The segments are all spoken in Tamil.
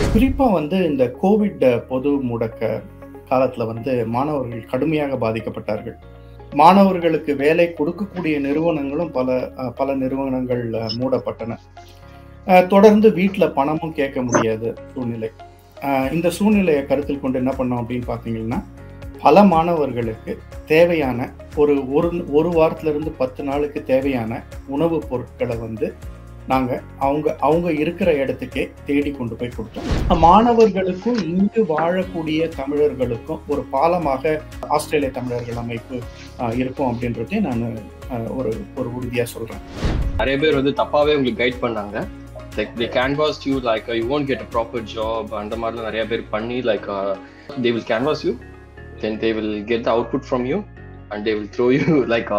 குறிப்பா வந்து இந்த கோவிட் பொது முடக்க காலத்துல வந்து மாணவர்கள் கடுமையாக பாதிக்கப்பட்டார்கள் மாணவர்களுக்கு வேலை கொடுக்கக்கூடிய நிறுவனங்களும் பல அஹ், பல நிறுவனங்கள் அஹ், மூடப்பட்டன அஹ், தொடர்ந்து வீட்டில் பணமும் கேட்க முடியாத சூழ்நிலை அஹ், இந்த சூழ்நிலையை கருத்தில் கொண்டு என்ன பண்ணோம் அப்படின்னு பார்த்தீங்கன்னா பல மாணவர்களுக்கு தேவையான ஒரு ஒரு ஒரு வாரத்திலிருந்து பத்து நாளுக்கு தேவையான உணவுப் பொருட்களை வந்து நாங்கள் அவங்க அவங்க இருக்கிற இடத்துக்கே தேடி கொண்டு போய் கொடுத்தோம் மாணவர்களுக்கும் இங்கு வாழக்கூடிய தமிழர்களுக்கும் ஒரு பாலமாக ஆஸ்திரேலிய தமிழர்கள் அமைப்பு அஹ், இருக்கும் அப்படின்றதையும் நான் அஹ், ஒரு ஒரு உறுதியாக சொல்கிறேன் நிறைய பேர் வந்து தப்பாவே உங்களுக்கு கைட் பண்ணாங்க like the canvass you like you won't get a proper job அந்த மாதிரிலாம் நிறைய பேர் பண்ணி like they will canvass you then they will get the output from you and they will throw you like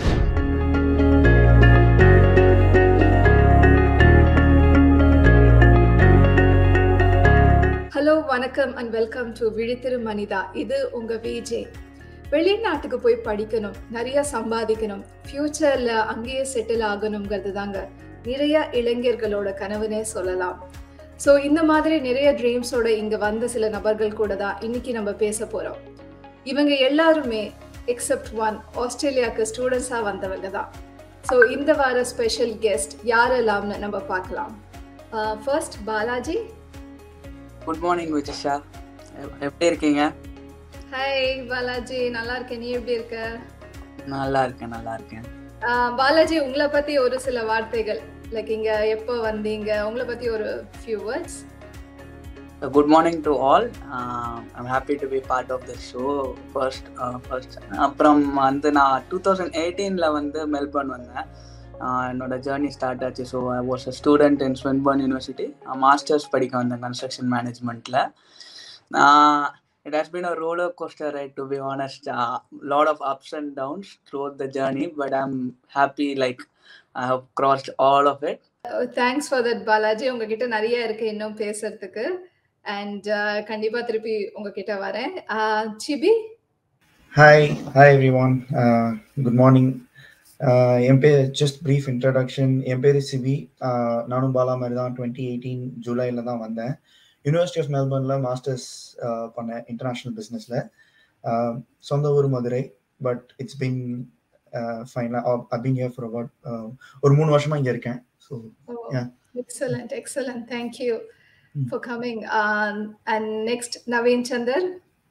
hello வணக்கம் அண்ட் வெல்கம் டு விழித்திரு மனிதா இது உங்க விஜே வெளிநாட்டுக்கு போய் படிக்கணும் நிறைய சம்பாதிக்கணும் ஃபியூச்சர்ல அங்கேயே செட்டில் ஆகணுங்கிறது தாங்க நிறைய இளைஞர்களோட கனவுனே சொல்லலாம் ஸோ இந்த மாதிரி நிறைய ட்ரீம்ஸோட இங்க வந்த சில நபர்கள் கூட தான் இன்னைக்கு நம்ம பேச போறோம் இவங்க எல்லாருமே எக்ஸப்ட் ஒன் ஆஸ்திரேலியாவுக்கு ஸ்டூடெண்ட்ஸாக வந்தவங்க தான் ஸோ இந்த வார ஸ்பெஷல் கெஸ்ட் யாரெல்லாம்னு நம்ம பார்க்கலாம் first Balaji good morning Vijisha எப்படி இருக்கீங்க ஹாய் பாலாஜி நல்லா இருக்கேன் நீ எப்படி இருக்க நல்லா இருக்கேன் நல்லா இருக்கேன் ஆஹ் பாலாஜி உங்களை பத்தி ஒரு சில வார்த்தைகள் லைக் இங்க எப்போ வந்தீங்க உங்களை பத்தி ஒரு few words good morning to all I'm happy to be part of the show first first அப்புறம் வந்து நான் டூ தௌசண்ட் எயிட்டீனில் வந்து மெல்பர்ன் வந்தேன் Uh, என்னோட ஜேர்னி ஸ்டார்ட் ஆச்சு so I was a student in Swinburne University masters படிக்க வந்தேன் கன்ஸ்ட்ரக்ஷன் மேனேஜ்மெண்ட்டில் it has been a roller coaster ride to be honest lot of ups and downs through the journey but I am happy like I have crossed all of it thanks for that Balaji உங்ககிட்ட நிறைய இருக்கு இன்னும் பேசுறதுக்கு அண்ட் கண்டிப்பா திருப்பி உங்ககிட்ட வரேன் ah Sibi hi hi everyone good morning என் பேர் ஜஸ்ட் ப்ரீஃப் இன்ட்ரடக்ஷன் என் பேர் சிபி Uh, நானும் பாலா மாதிரி தான் டுவெண்ட்டி எயிட்டீன் ஜூலையில் தான் வந்தேன் யூனிவர்சிட்டி ஆஃப் மெல்பர்னில் மாஸ்டர்ஸ் பண்ணேன் இன்டர்நேஷ்னல் பிஸ்னஸில் சொந்த ஊர் மதுரை பட் இட்ஸ் பீன் ஃபைனலாக அபிங் ஹியர் ஃபார் அபவுட் ஒரு மூணு வருஷமா இங்கே இருக்கேன் so Yeah. Excellent excellent thank you Mm. For coming and next Naveen Chander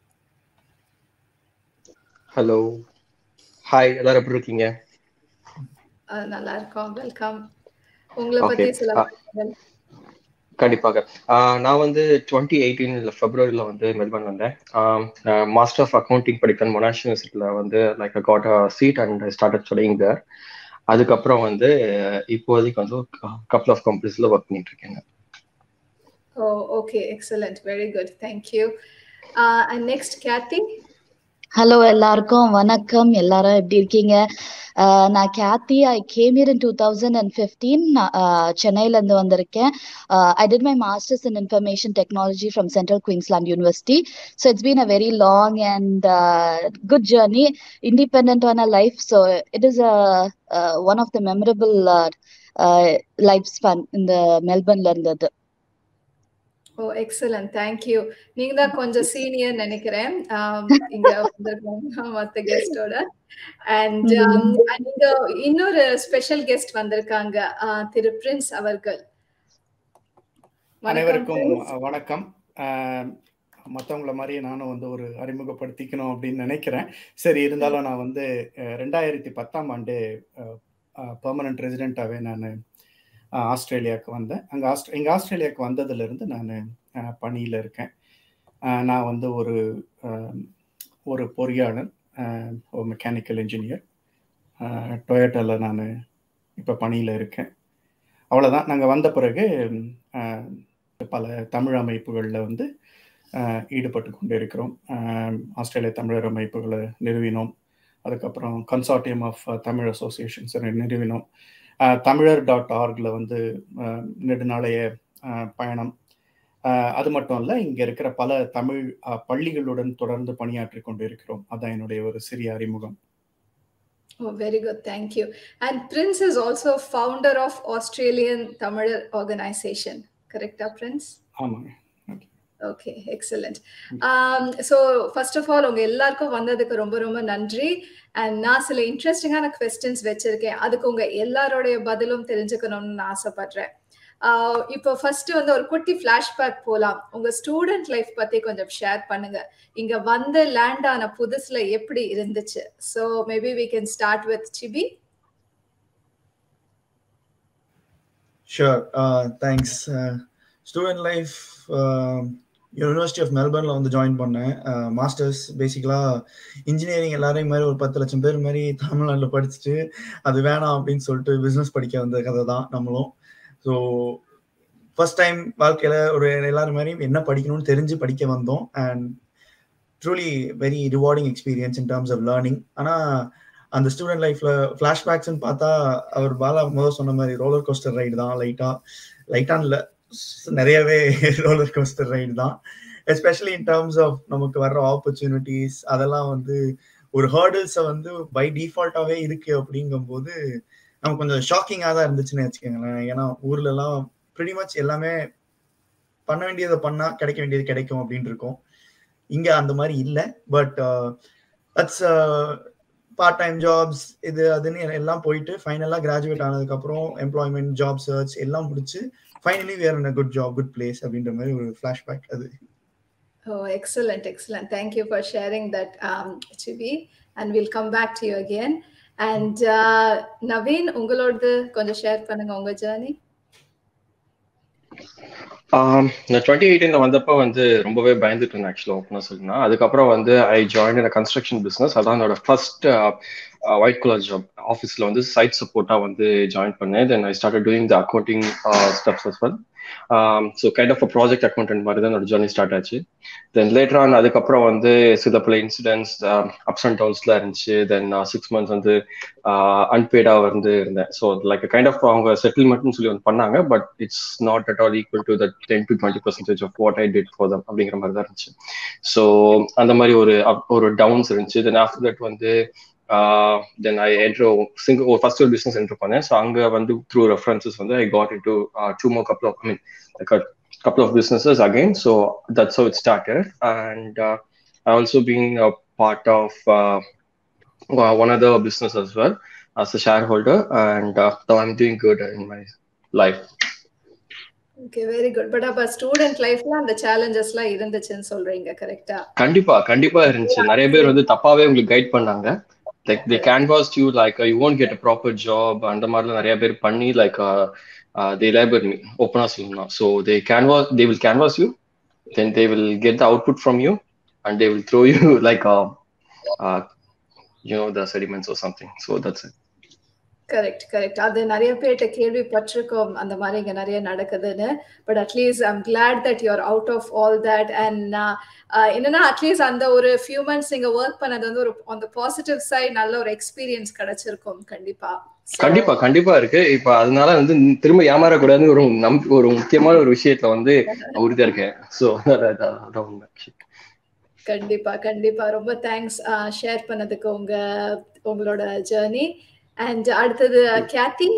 hello hi எல்லாரும் எப்படி இருக்கீங்க ஆஹ் நல்லா இருக்கோம் வெல்கம் உங்களை Okay. பத்தி சில ஆ. வார்த்தைகள் கண்டிப்பாக ஆஹ் நான் வந்து டுவெண்ட்டி எயிட்டீன்ல பிப்ரவரியில் வந்து மெல்பர்ன் வந்தேன் மாஸ்டர் ஆஃப் அக்கௌண்டிங் படிக்கிறேன் மொனாஷ் யூனிவர்சிட்டியில் வந்து like got seat and start studying there அதுக்கப்புறம் வந்து இப்போதைக்கு வந்து கப்பல் ஆஃப் கம்பெனிஸில் ஒர்க் பண்ணிட்டு இருக்கேங்க oh okay excellent very good thank you and next Kathy hello எல்லாருக்கும் வணக்கம் எல்லாரும் எப்படி இருக்கீங்க அஹ் நான் Kathy I came here in two thousand and fifteen சென்னையில இருந்து வந்திருக்கேன் I did my masters in information technology from Central Queensland University so it's been a very long and good journey independent life so it is one of the memorable life span இந்த மெல்பர்ன்ல இருந்தது ஓ எக்ஸலண்ட் தேங்க்யூ நீங்க தான் கொஞ்சம் சீனியர் நினைக்கிறேன் ஆம், இங்க வந்திருக்கோம் மத்த கெஸ்டோட அண்ட் இங்க இன்னொரு ஸ்பெஷல் கெஸ்ட் வந்திருக்காங்க ஆஹ், திரு பிரின்ஸ் அவர்கள் வணக்கம், அனைவருக்கும் பிரின்ஸ். அஹ், வணக்கம் மற்றவங்கள மாதிரியே நானும் வந்து ஒரு அறிமுகப்படுத்திக்கணும் அப்படின்னு நினைக்கிறேன் சரி இருந்தாலும் நான் வந்து அஹ், ரெண்டாயிரத்தி பத்தாம் ஆண்டு பெர்மனன்ட் ரெசிடெண்ட்டாகவே நான் ஆஸ்திரேலியாவுக்கு வந்தேன் அங்கே ஆஸ்ட் எங்கள் ஆஸ்திரேலியாவுக்கு வந்ததுலேருந்து நான் பணியில் இருக்கேன் அஹ், நான் வந்து ஒரு அஹ், ஒரு பொறியாளர் அஹ், ஒரு மெக்கானிக்கல் இன்ஜினியர் டொயோட்டாவில் நான் இப்போ பணியில் இருக்கேன் அவ்வளோதான் நாங்கள் வந்த பிறகு அஹ், பல தமிழ் அமைப்புகளில் வந்து அஹ், ஈடுபட்டு கொண்டு இருக்கிறோம் அஹ், ஆஸ்திரேலிய தமிழர் அமைப்புகளை நிறுவினோம் அதுக்கப்புறம் கன்சார்டியம் ஆஃப் தமிழ் அசோசியேஷன்ஸ் நிறுவினோம் அஹ், தமிழர் டாட் ஆர்கில் வந்து அஹ், நெடுநாளைய அஹ், பயணம் அஹ், அது மட்டும் இல்லை இங்கே இருக்கிற பல தமிழ் அஹ், பள்ளிகளுடன் தொடர்ந்து பணியாற்றி கொண்டு இருக்கிறோம் அதான் என்னுடைய ஒரு சிறிய அறிமுகம் Oh, very good. Thank you. And Prince is also founder of Australian Tamil Organization. Correct, Prince? ஆமாங்க okay excellent so first of all உங்க எல்லாருக்கும் வந்ததுக்கு ரொம்ப ரொம்ப நன்றி அண்ட் நான் சில இன்ட்ரெஸ்டிங்கான கொஸ்டின்ஸ் வச்சிருக்கேன் அதுக்கு உங்க எல்லாரோடைய பதிலும் தெரிஞ்சுக்கணும்னு நான் ஆசைப்படுறேன் இப்போ ஃபர்ஸ்ட் வந்து ஒரு குட்டி ஃபிளாஷ்பேக் போலாம் உங்க ஸ்டூடெண்ட் லைஃப் பத்தி கொஞ்சம் ஷேர் பண்ணுங்க இங்க வந்து லேண்ட் ஆன புதுசுல எப்படி இருந்துச்சு so maybe we can start with Sibi sure thanks student life University of மெல்பர்னில் வந்து ஜாயின் பண்ணேன் மாஸ்டர்ஸ் பேசிக்கலாக இன்ஜினியரிங் எல்லாரையும் மாதிரி ஒரு பத்து லட்சம் பேர் மாதிரி தமிழ்நாட்டில் படிச்சுட்டு அது வேணாம் அப்படின்னு சொல்லிட்டு பிஸ்னஸ் படிக்க வந்த கதை தான் நம்மளும் ஸோ ஃபர்ஸ்ட் டைம் வாழ்க்கையில் ஒரு எல்லாரும் மாதிரி என்ன படிக்கணும்னு தெரிஞ்சு படிக்க வந்தோம் and truly very rewarding experience in terms of learning ஆனால் அந்த ஸ்டூடெண்ட் லைஃப்ல ஃபிளாஷ்பேக்ஸ்ன்னு பார்த்தா அவர் பாலா முதல் சொன்ன மாதிரி ரோலர் கோஸ்டர் ரைடு தான் லைட்டா லைட்டான் இல்லை நிறையவே ரோலர் கோஸ்டர் ரைடு தான் எஸ்பெஷலி இன் டர்ம்ஸ் ஆஃப் நமக்கு வர்ற ஆப்பர்ச்சுனிட்டிஸ் அதெல்லாம் வந்து ஒரு ஹேர்டில்ஸை வந்து பை டிஃபால்ட்டாகவே இருக்கு அப்படிங்கும்போது நமக்கு கொஞ்சம் ஷாக்கிங்காக தான் இருந்துச்சுன்னு வச்சுக்கோங்களேன் ஏன்னா ஊர்ல எல்லாம் ப்ரிடி மச் எல்லாமே பண்ண வேண்டியதை பண்ணா கிடைக்க வேண்டியது கிடைக்கும் அப்படின்னு இருக்கும் இங்க அந்த மாதிரி இல்லை but that's part time jobs இது அதுன்னு எல்லாம் போயிட்டு ஃபைனலாக கிராஜுவேட் ஆனதுக்கப்புறம் எம்ப்ளாய்மெண்ட் ஜாப் சர்ச் எல்லாம் முடிச்சு finally where in a good job good place அப்படின்ற மாதிரி ஒரு ஃப்ளாஷ்பேக் அது Oh, excellent, excellent. Thank you for sharing that, um, Chibi. And we'll come back to you again. And uh, Naveen, உங்களோடது கொஞ்சம் ஷேர் பண்ணுங்க உங்க ஜேர்னி நான் டுவெண்ட்டி எயிட்டீன்ல வந்தப்போ வந்து ரொம்பவே பயந்துட்டு இருந்தேன் ஆக்சுவலாக ஓப்பனாக சொல்லுனா அதுக்கப்புறம் வந்து I join in construction business அதான் என்னோட ஃபர்ஸ்ட் ஒயிட் கலர் ஜாப் ஆஃபீஸில் வந்து சைட் சப்போர்ட்டாக வந்து ஜாயின் பண்ணேன் then I start doing the accounting steps as well so kind of project accountant மாதிரி தான் என்னோட ஜேர்னி ஸ்டார்ட் ஆச்சு தென் லேட்டர் ஆன் அதுக்கப்புறம் வந்து சில பல இன்சிடென்ட்ஸ் அப்ஸ் அண்ட் டவுன்ஸ்லாம் இருந்துச்சு தென் சிக்ஸ் மந்த்ஸ் வந்து அன்பெய்டாக வந்து இருந்தேன் ஸோ லைக் கைண்ட் ஆஃப் அவங்க செட்டில்மெண்ட்னு சொல்லி வந்து பண்ணாங்க but it's not at all equal to that ten to twenty percentage of what I did for them அப்படிங்கிற மாதிரி தான் இருந்துச்சு ஸோ அந்த மாதிரி ஒரு ஒரு டவுன்ஸ் இருந்துச்சு தென் ஆஃப்டர் தட் வந்து தென் ஐ என்ட்ரு சிங்கிள் ஒரு ஃபர்ஸ்ட் ஒரு பிஸ்னஸ் என்ட்ரு பண்ணேன் ஸோ அங்கே வந்து த்ரூ ரெஃபரன்சஸ் வந்து I got in into two more couple of I mean couple of businesses again. So that's how it started. And uh, I also been a part of uh, one other business as well as a shareholder. And uh, so I'm doing good in my life. Okay very good but அப்ப ஸ்டூடெண்ட் லைஃப்ல அந்த சேலஞ்சஸ்லாம் இருந்துச்சுன்னு சொல்றீங்க கரெக்டா கண்டிப்பா கண்டிப்பா இருந்துச்சு நிறைய பேர் வந்து தப்பாவே உங்களுக்கு கைட் பண்ணாங்க like the canvass you like you won't get a proper job அந்த மாதிரிலாம் நிறைய பேர் பண்ணி like uh, they label me open சொல்லலாம் so they canvas they will canvas you then they will get the output from you and they will throw you like a, uh, you know the sediments or something so that's it correct correct அது நிறைய பேர்கிட்ட கேள்விப்பட்டிருக்கோம் அந்த மாதிரி இங்க நிறைய நடக்குதுன்னு but at least I'm glad that you're out of all that and என்னன்னா அட்லீஸ்ட் அந்த ஒரு ஃபியூ மந்த்ஸ் நீங்க ஒர்க் பண்ணது வந்து ஒரு அந்த பாசிட்டிவ் சைட் நல்ல ஒரு எக்ஸ்பீரியன்ஸ் கிடைச்சிருக்கும் கண்டிப்பா கண்டிப்பா கண்டிப்பா இருக்கு இப்ப அதனால வந்து திரும்ப ஏமாறக்கூடாதுன்னு ஒரு நம் ஒரு முக்கியமான ஒரு விஷயத்துல வந்து உறுதியா இருக்கேன் சோ அதான் உண்மை கண்டிப்பா கண்டிப்பா ரொம்ப தேங்க்ஸ் ஷேர் பண்ணதுக்கு உங்க உங்களோட ஜேர்னி அண்ட் அடுத்தது கேத்தி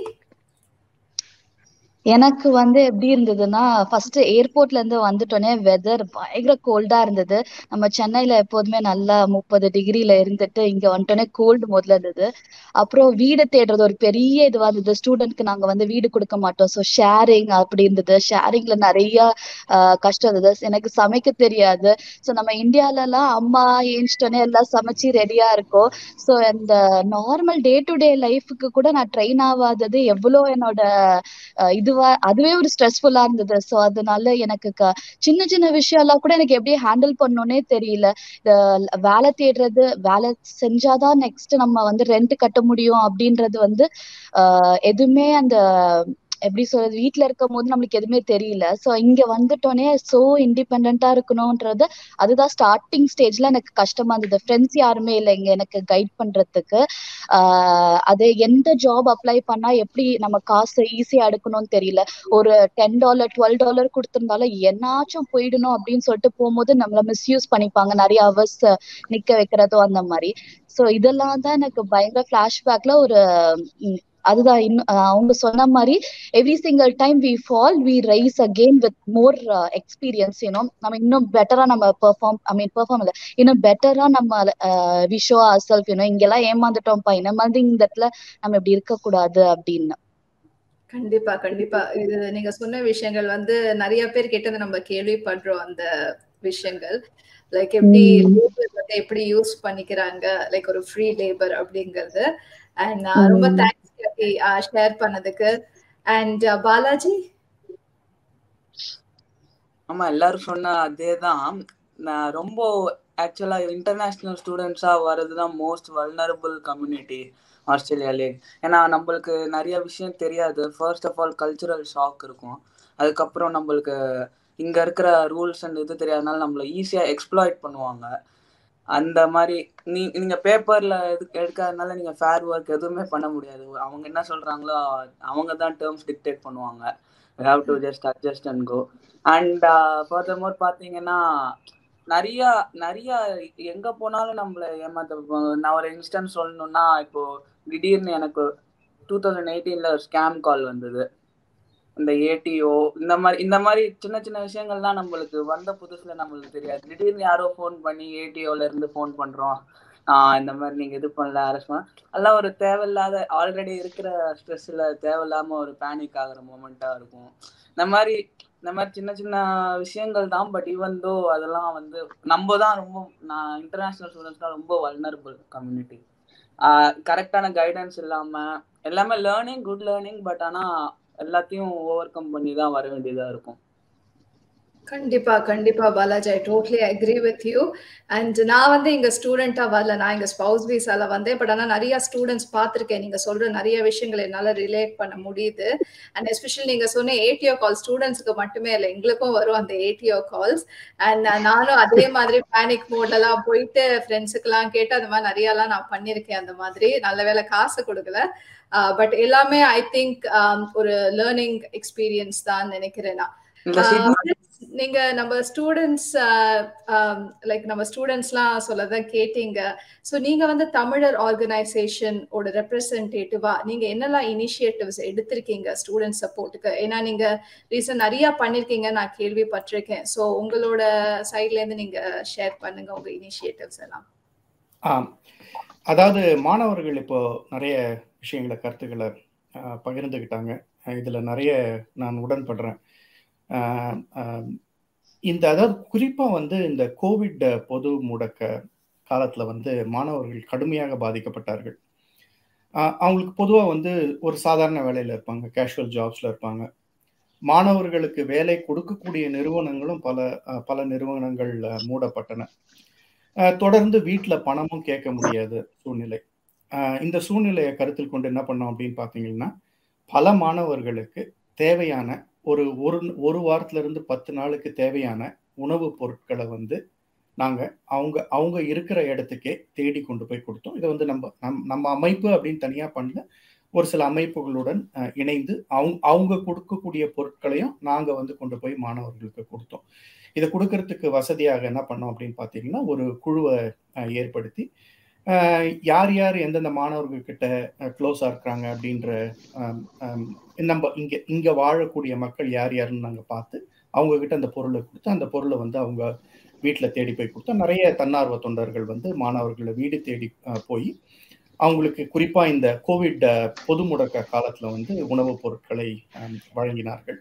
எனக்கு வந்து எப்படி இருந்ததுன்னா ஃபர்ஸ்ட் ஏர்போர்ட்ல இருந்து வந்துட்டோன்னே வெதர் பயங்கர கோல்டா இருந்தது நம்ம சென்னையில எப்போதுமே நல்லா முப்பது டிகிரில இருந்துட்டு இங்க வந்துட்டோன்னே கோல்டு முதல்ல இருந்தது அப்புறம் வீடு தேடுறது ஒரு பெரிய இதுவா இருந்தது ஸ்டூடெண்ட்க்கு நாங்க வந்து வீடு கொடுக்க மாட்டோம் ஸோ ஷேரிங் அப்படி இருந்தது ஷேரிங்ல நிறைய கஷ்டம் இருந்தது எனக்கு சமைக்க தெரியாது ஸோ நம்ம இந்தியால எல்லாம் அம்மா ஏஞ்சிட்டோன்னே எல்லாம் சமைச்சு ரெடியா இருக்கும் ஸோ அந்த நார்மல் டே டு டே லைஃபுக்கு கூட நான் ட்ரெயின் ஆகாதது எவ்வளோ என்னோட இது இதுவா அதுவே ஒரு ஸ்ட்ரெஸ்ஃபுல்லா இருந்தது ஸோ அதனால எனக்கு க சின்ன சின்ன விஷயம் எல்லாம் கூட எனக்கு எப்படி ஹேண்டில் பண்ணணும்னே தெரியல வேலை தேடுறது வேலை செஞ்சாதான் நெக்ஸ்ட் நம்ம வந்து ரெண்ட் கட்ட முடியும் அப்படின்றது வந்து ஆஹ் எதுவுமே அந்த எப்படி சொல்றது வீட்டுல இருக்கும் போது நம்மளுக்கு எதுவுமே தெரியல சோ இங்க வந்துட்டோன்னே சோ இண்டிபெண்டா இருக்கணும்ன்றது அதுதான் ஸ்டார்டிங் ஸ்டேஜ்ல எனக்கு கஷ்டமா இருந்தது ஃப்ரெண்ட்ஸ் யாருமே இல்லை இங்க எனக்கு கைட் பண்றதுக்கு ஆஹ் அது எந்த ஜாப் அப்ளை பண்ணா எப்படி நம்ம காசு ஈஸியா எடுக்கணும்னு தெரியல ஒரு டென் டாலர் டுவெல் டாலர் கொடுத்திருந்தாலும் என்னாச்சும் போயிடணும் அப்படின்னு சொல்லிட்டு போகும்போது நம்மள மிஸ்யூஸ் பண்ணிப்பாங்க நிறைய ஹவர்ஸ் நிக்க வைக்கிறதோ அந்த மாதிரி சோ இதெல்லாம் தான் எனக்கு பயங்கர பிளாஷ்பேக்ல ஒரு அதுதான் இன்னும் அஹ் அவங்க சொன்ன மாதிரி every single time we fall we rise again with more experience you know நம்ம இன்னும் பெட்டரா நம்ம பெர்ஃபார்ம் ஐ மீன் பெர்ஃபார்ம் இல்ல இன்னும் பெட்டரா நம்ம we show our self you know இங்கெல்லாம் ஏமாந்துட்டோம்ப்பா இந்த மாதிரி இந்த இடத்துல நம்ம இப்படி இருக்கக்கூடாது அப்படின்னு கண்டிப்பா கண்டிப்பா இது நீங்க சொன்ன விஷயங்கள் வந்து நிறைய பேர் கிட்ட இருந்து நம்ம கேள்விப்படுறோம் அந்த விஷயங்கள் லைக் எப்படி ம். லேபர் வந்து எப்படி யூஸ் பண்ணிக்கிறாங்க லைக் ஒரு ஃப்ரீ லேபர் அப்படிங்கிறது அண்ட் ரொம்ப ம். தேங்க்ஸ் ஷேர் பண்ணதுக்கு அண்ட் பாலாஜி ஆமா எல்லாரும் சொன்ன அதே தான் நான் ரொம்ப ஆக்சுவலா இன்டர்நேஷ்னல் ஸ்டூடெண்ட்ஸா வர்றது தான் மோஸ்ட் வல்னரபிள் கம்யூனிட்டி ஆஸ்திரேலியாலே ஏன்னா நம்மளுக்கு நிறைய விஷயம் தெரியாது first of all cultural shock இருக்கும் அதுக்கப்புறம் நம்மளுக்கு இங்க இருக்கிற ரூல்ஸ் அண்ட் இது தெரியாதனால நம்மள ஈஸியா எக்ஸ்ப்ளாய்ட் பண்ணுவாங்க அந்த மாதிரி நீ நீங்க பேப்பர்ல இது எடுக்காதனால நீங்க ஃபேர் ஒர்க் எதுவுமே பண்ண முடியாது அவங்க என்ன சொல்றாங்களோ அவங்க தான் டேர்ம்ஸ் டிக்டேட் பண்ணுவாங்க have to just adjust and go and furthermore பார்த்தீங்கன்னா நிறைய நிறைய எங்க போனாலும் நம்மள ஏமாத்த பார்ப்பாங்க. நான் ஒரு இன்ஸ்டன்ஸ் சொல்லணும்னா இப்போ திடீர்னு எனக்கு டூ தௌசண்ட் எயிட்டீன்ல ஒரு ஸ்கேம் கால் வந்தது இந்த ஏடிஓ இந்த மாதிரி இந்த மாதிரி சின்ன சின்ன விஷயங்கள்லாம் நம்மளுக்கு வந்த புதுசுல நம்மளுக்கு தெரியாது திடீர்னு யாரோ ஃபோன் பண்ணி ஏடிஓல இருந்து ஃபோன் பண்றோம் ஆஹ் இந்த மாதிரி நீங்க இது பண்ணல அரெஸ்ட் பண்ண அதெல்லாம் ஒரு தேவையில்லாத ஆல்ரெடி இருக்கிற ஸ்ட்ரெஸ்ல தேவையில்லாம ஒரு பேனிக் ஆகுற மூமெண்டா இருக்கும் இந்த மாதிரி இந்த மாதிரி சின்ன சின்ன விஷயங்கள் தான் பட் ஈவன் தோ அதெல்லாம் வந்து நம்ம தான் ரொம்ப நான் இன்டர்நேஷனல் ஸ்டூடெண்ட்ஸ்லாம் ரொம்ப வல்னரபிள் கம்யூனிட்டி கரெக்டான கைடன்ஸ் இல்லாம எல்லாமே லேர்னிங் குட் லேர்னிங் பட் ஆனா எல்லாத்தையும் ஓவர் கம் பண்ணி தான் வர வேண்டியதா இருக்கும் கண்டிப்பா கண்டிப்பா Balaji I totally agree with you and நான் வந்து இங்க ஸ்டூடெண்டா வரல நான் இங்க ஸ்பவுஸ் வீசால வந்தேன் பட் ஆனா நிறைய ஸ்டூடெண்ட்ஸ் பார்த்திருக்கேன் நீங்க சொல்ற நிறைய விஷயங்களை என்னால ரிலேட் பண்ண முடியுது அண்ட் எஸ்பெஷலி நீங்க சொன்ன ஏடிஓ கால் ஸ்டூடெண்ட்ஸ்க்கு மட்டுமே இல்லை எங்களுக்கும் வரும் அந்த ஏடிஓ கால்ஸ் அண்ட் நானும் அதே மாதிரி பேனிக் மோட்லாம் போயிட்டு ஃப்ரெண்ட்ஸுக்கு எல்லாம் கேட்டு அந்த மாதிரி நிறைய எல்லாம் நான் பண்ணிருக்கேன் அந்த மாதிரி நல்ல வேலை காசு கொடுக்கல பட் எல்லாமே ஐ திங்க் ஒரு லேர்னிங் எக்ஸ்பீரியன்ஸ் தான் நினைக்கிறேன் நான் இந்த சிட்னி நீங்க நம்ம ஸ்டூடெண்ட்ஸ் லைக் நம்ம ஸ்டூடெண்ட்ஸ்லாம் சொல்லதான் கேட்டீங்க ஸோ நீங்க வந்து தமிழர் ஆர்கனைசேஷன் ஓட ரெப்ரசன்டேட்டிவா நீங்க என்னெல்லாம் இனிஷியேட்டிவ்ஸ் எடுத்திருக்கீங்க ஸ்டூடெண்ட் சப்போர்ட்டுக்கு ஏன்னா நீங்க ரீசன் நிறைய பண்ணிருக்கீங்க நான் கேள்விப்பட்டிருக்கேன் ஸோ உங்களோட சைட்ல இருந்து நீங்க ஷேர் பண்ணுங்க உங்க இனிஷியேட்டிவ்ஸ் எல்லாம் ஆம் அதாவது மாணவர்கள் இப்போ நிறைய விஷயங்களை கருத்துக்களை ஆஹ், பகிர்ந்துக்கிட்டாங்க அஹ் இதுல நிறைய நான் உடன்படுறேன் ஆஹ், ஆஹ், இந்த அதாவது குறிப்பா வந்து இந்த கோவிட் பொது முடக்க காலத்துல வந்து மாணவர்கள் கடுமையாக பாதிக்கப்பட்டார்கள் ஆஹ், அவங்களுக்கு பொதுவா வந்து ஒரு சாதாரண வேலையில இருப்பாங்க கேஷுவல் ஜாப்ஸ்ல இருப்பாங்க மாணவர்களுக்கு வேலை கொடுக்கக்கூடிய நிறுவனங்களும் பல ஆஹ், பல நிறுவனங்கள் ஆஹ், மூடப்பட்டன ஆஹ், தொடர்ந்து வீட்டில் பணமும் கேட்க முடியாத சூழ்நிலை ஆஹ், இந்த சூழ்நிலையை கருத்தில் கொண்டு என்ன பண்ணோம் அப்படின்னு பார்த்தீங்கன்னா பல மாணவர்களுக்கு தேவையான ஒரு ஒரு ஒரு வாரத்துல இருந்து பத்து நாளுக்கு தேவையான உணவுப் பொருட்களை வந்து நாங்க அவங்க அவங்க இருக்கிற இடத்துக்கே தேடி கொண்டு போய் கொடுத்தோம் இதை வந்து நம்ம நம் நம்ம அமைப்பு அப்படின்னு தனியா பண்ணல ஒரு சில அமைப்புகளுடன் அஹ், இணைந்து அவங்க அவங்க கொடுக்கக்கூடிய பொருட்களையும் நாங்க வந்து கொண்டு போய் மாணவர்களுக்கு கொடுத்தோம் இதை கொடுக்கறதுக்கு வசதியாக என்ன பண்ணோம் அப்படின்னு பார்த்தீங்கன்னா ஒரு குழுவை அஹ், ஏற்படுத்தி அஹ், யார் யார் எந்தெந்த மாணவர்கள் கிட்ட க்ளோஸா இருக்கிறாங்க அப்படின்ற அஹ், அஹ், நம்ம இங்க இங்க வாழக்கூடிய மக்கள் யார் யாருன்னு நாங்க பார்த்து அவங்க கிட்ட அந்த பொருளை கொடுத்து அந்த பொருளை வந்து அவங்க வீட்டுல தேடி போய் கொடுத்தா நிறைய தன்னார்வ தொண்டர்கள் வந்து மாணவர்களை வீடு தேடி அஹ், போய் அவங்களுக்கு குறிப்பா இந்த கோவிட் அஹ், பொது முடக்க காலத்துல வந்து உணவுப் பொருட்களை அஹ், வழங்கினார்கள்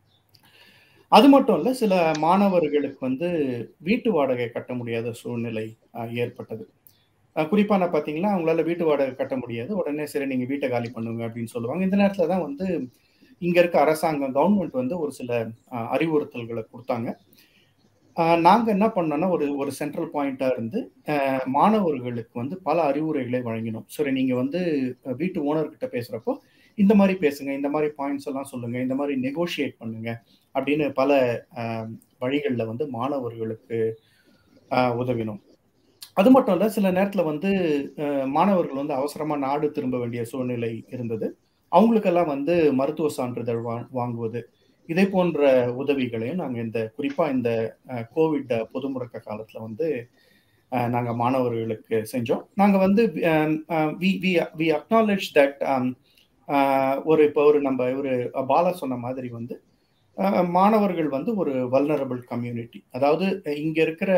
அது மட்டும் இல்ல சில மாணவர்களுக்கு வந்து வீட்டு வாடகை கட்ட முடியாத சூழ்நிலை அஹ், ஏற்பட்டது அஹ், குறிப்பா நான் பாத்தீங்கன்னா அவங்களால வீட்டு வாடகை கட்ட முடியாது உடனே சரி நீங்க வீட்டை காலி பண்ணுங்க அப்படின்னு சொல்லுவாங்க இந்த நேரத்துல தான் வந்து இங்க இருக்க அரசாங்கம் கவர்மெண்ட் வந்து ஒரு சில அஹ், அறிவுறுத்தல்களை கொடுத்தாங்க அஹ், நாங்க என்ன பண்ணோம்னா ஒரு ஒரு சென்ட்ரல் பாயிண்டா இருந்து அஹ், மாணவர்களுக்கு வந்து பல அறிவுரைகளை வழங்கினோம் சரி நீங்க வந்து அஹ், வீட்டு ஓனர்கிட்ட பேசுறப்போ இந்த மாதிரி பேசுங்க இந்த மாதிரி பாயிண்ட்ஸ் எல்லாம் சொல்லுங்க இந்த மாதிரி நெகோஷியேட் பண்ணுங்க அப்படின்னு பல அஹ், வழிகள்ல வந்து மாணவர்களுக்கு அஹ், உதவினோம் அது மட்டும் இல்ல சில நேரத்துல வந்து அஹ், மாணவர்கள் வந்து அவசரமா நாடு திரும்ப வேண்டிய சூழ்நிலை இருந்தது அவங்களுக்கெல்லாம் வந்து மருத்துவ சான்றிதழ் வா- வாங்குவது இதே போன்ற உதவிகளையும் நாங்க இந்த குறிப்பா இந்த அஹ், கோவிட் பொது முடக்க காலத்துல வந்து அஹ், நாங்க மாணவர்களுக்கு செஞ்சோம் நாங்க வந்து we we we acknowledge that ஒரு இப்போ ஒரு நம்ம ஒரு பாலா சொன்ன மாதிரி வந்து மாணவர்கள் வந்து ஒரு வல்னரபிள் கம்யூனிட்டி அதாவது இங்க இருக்கிற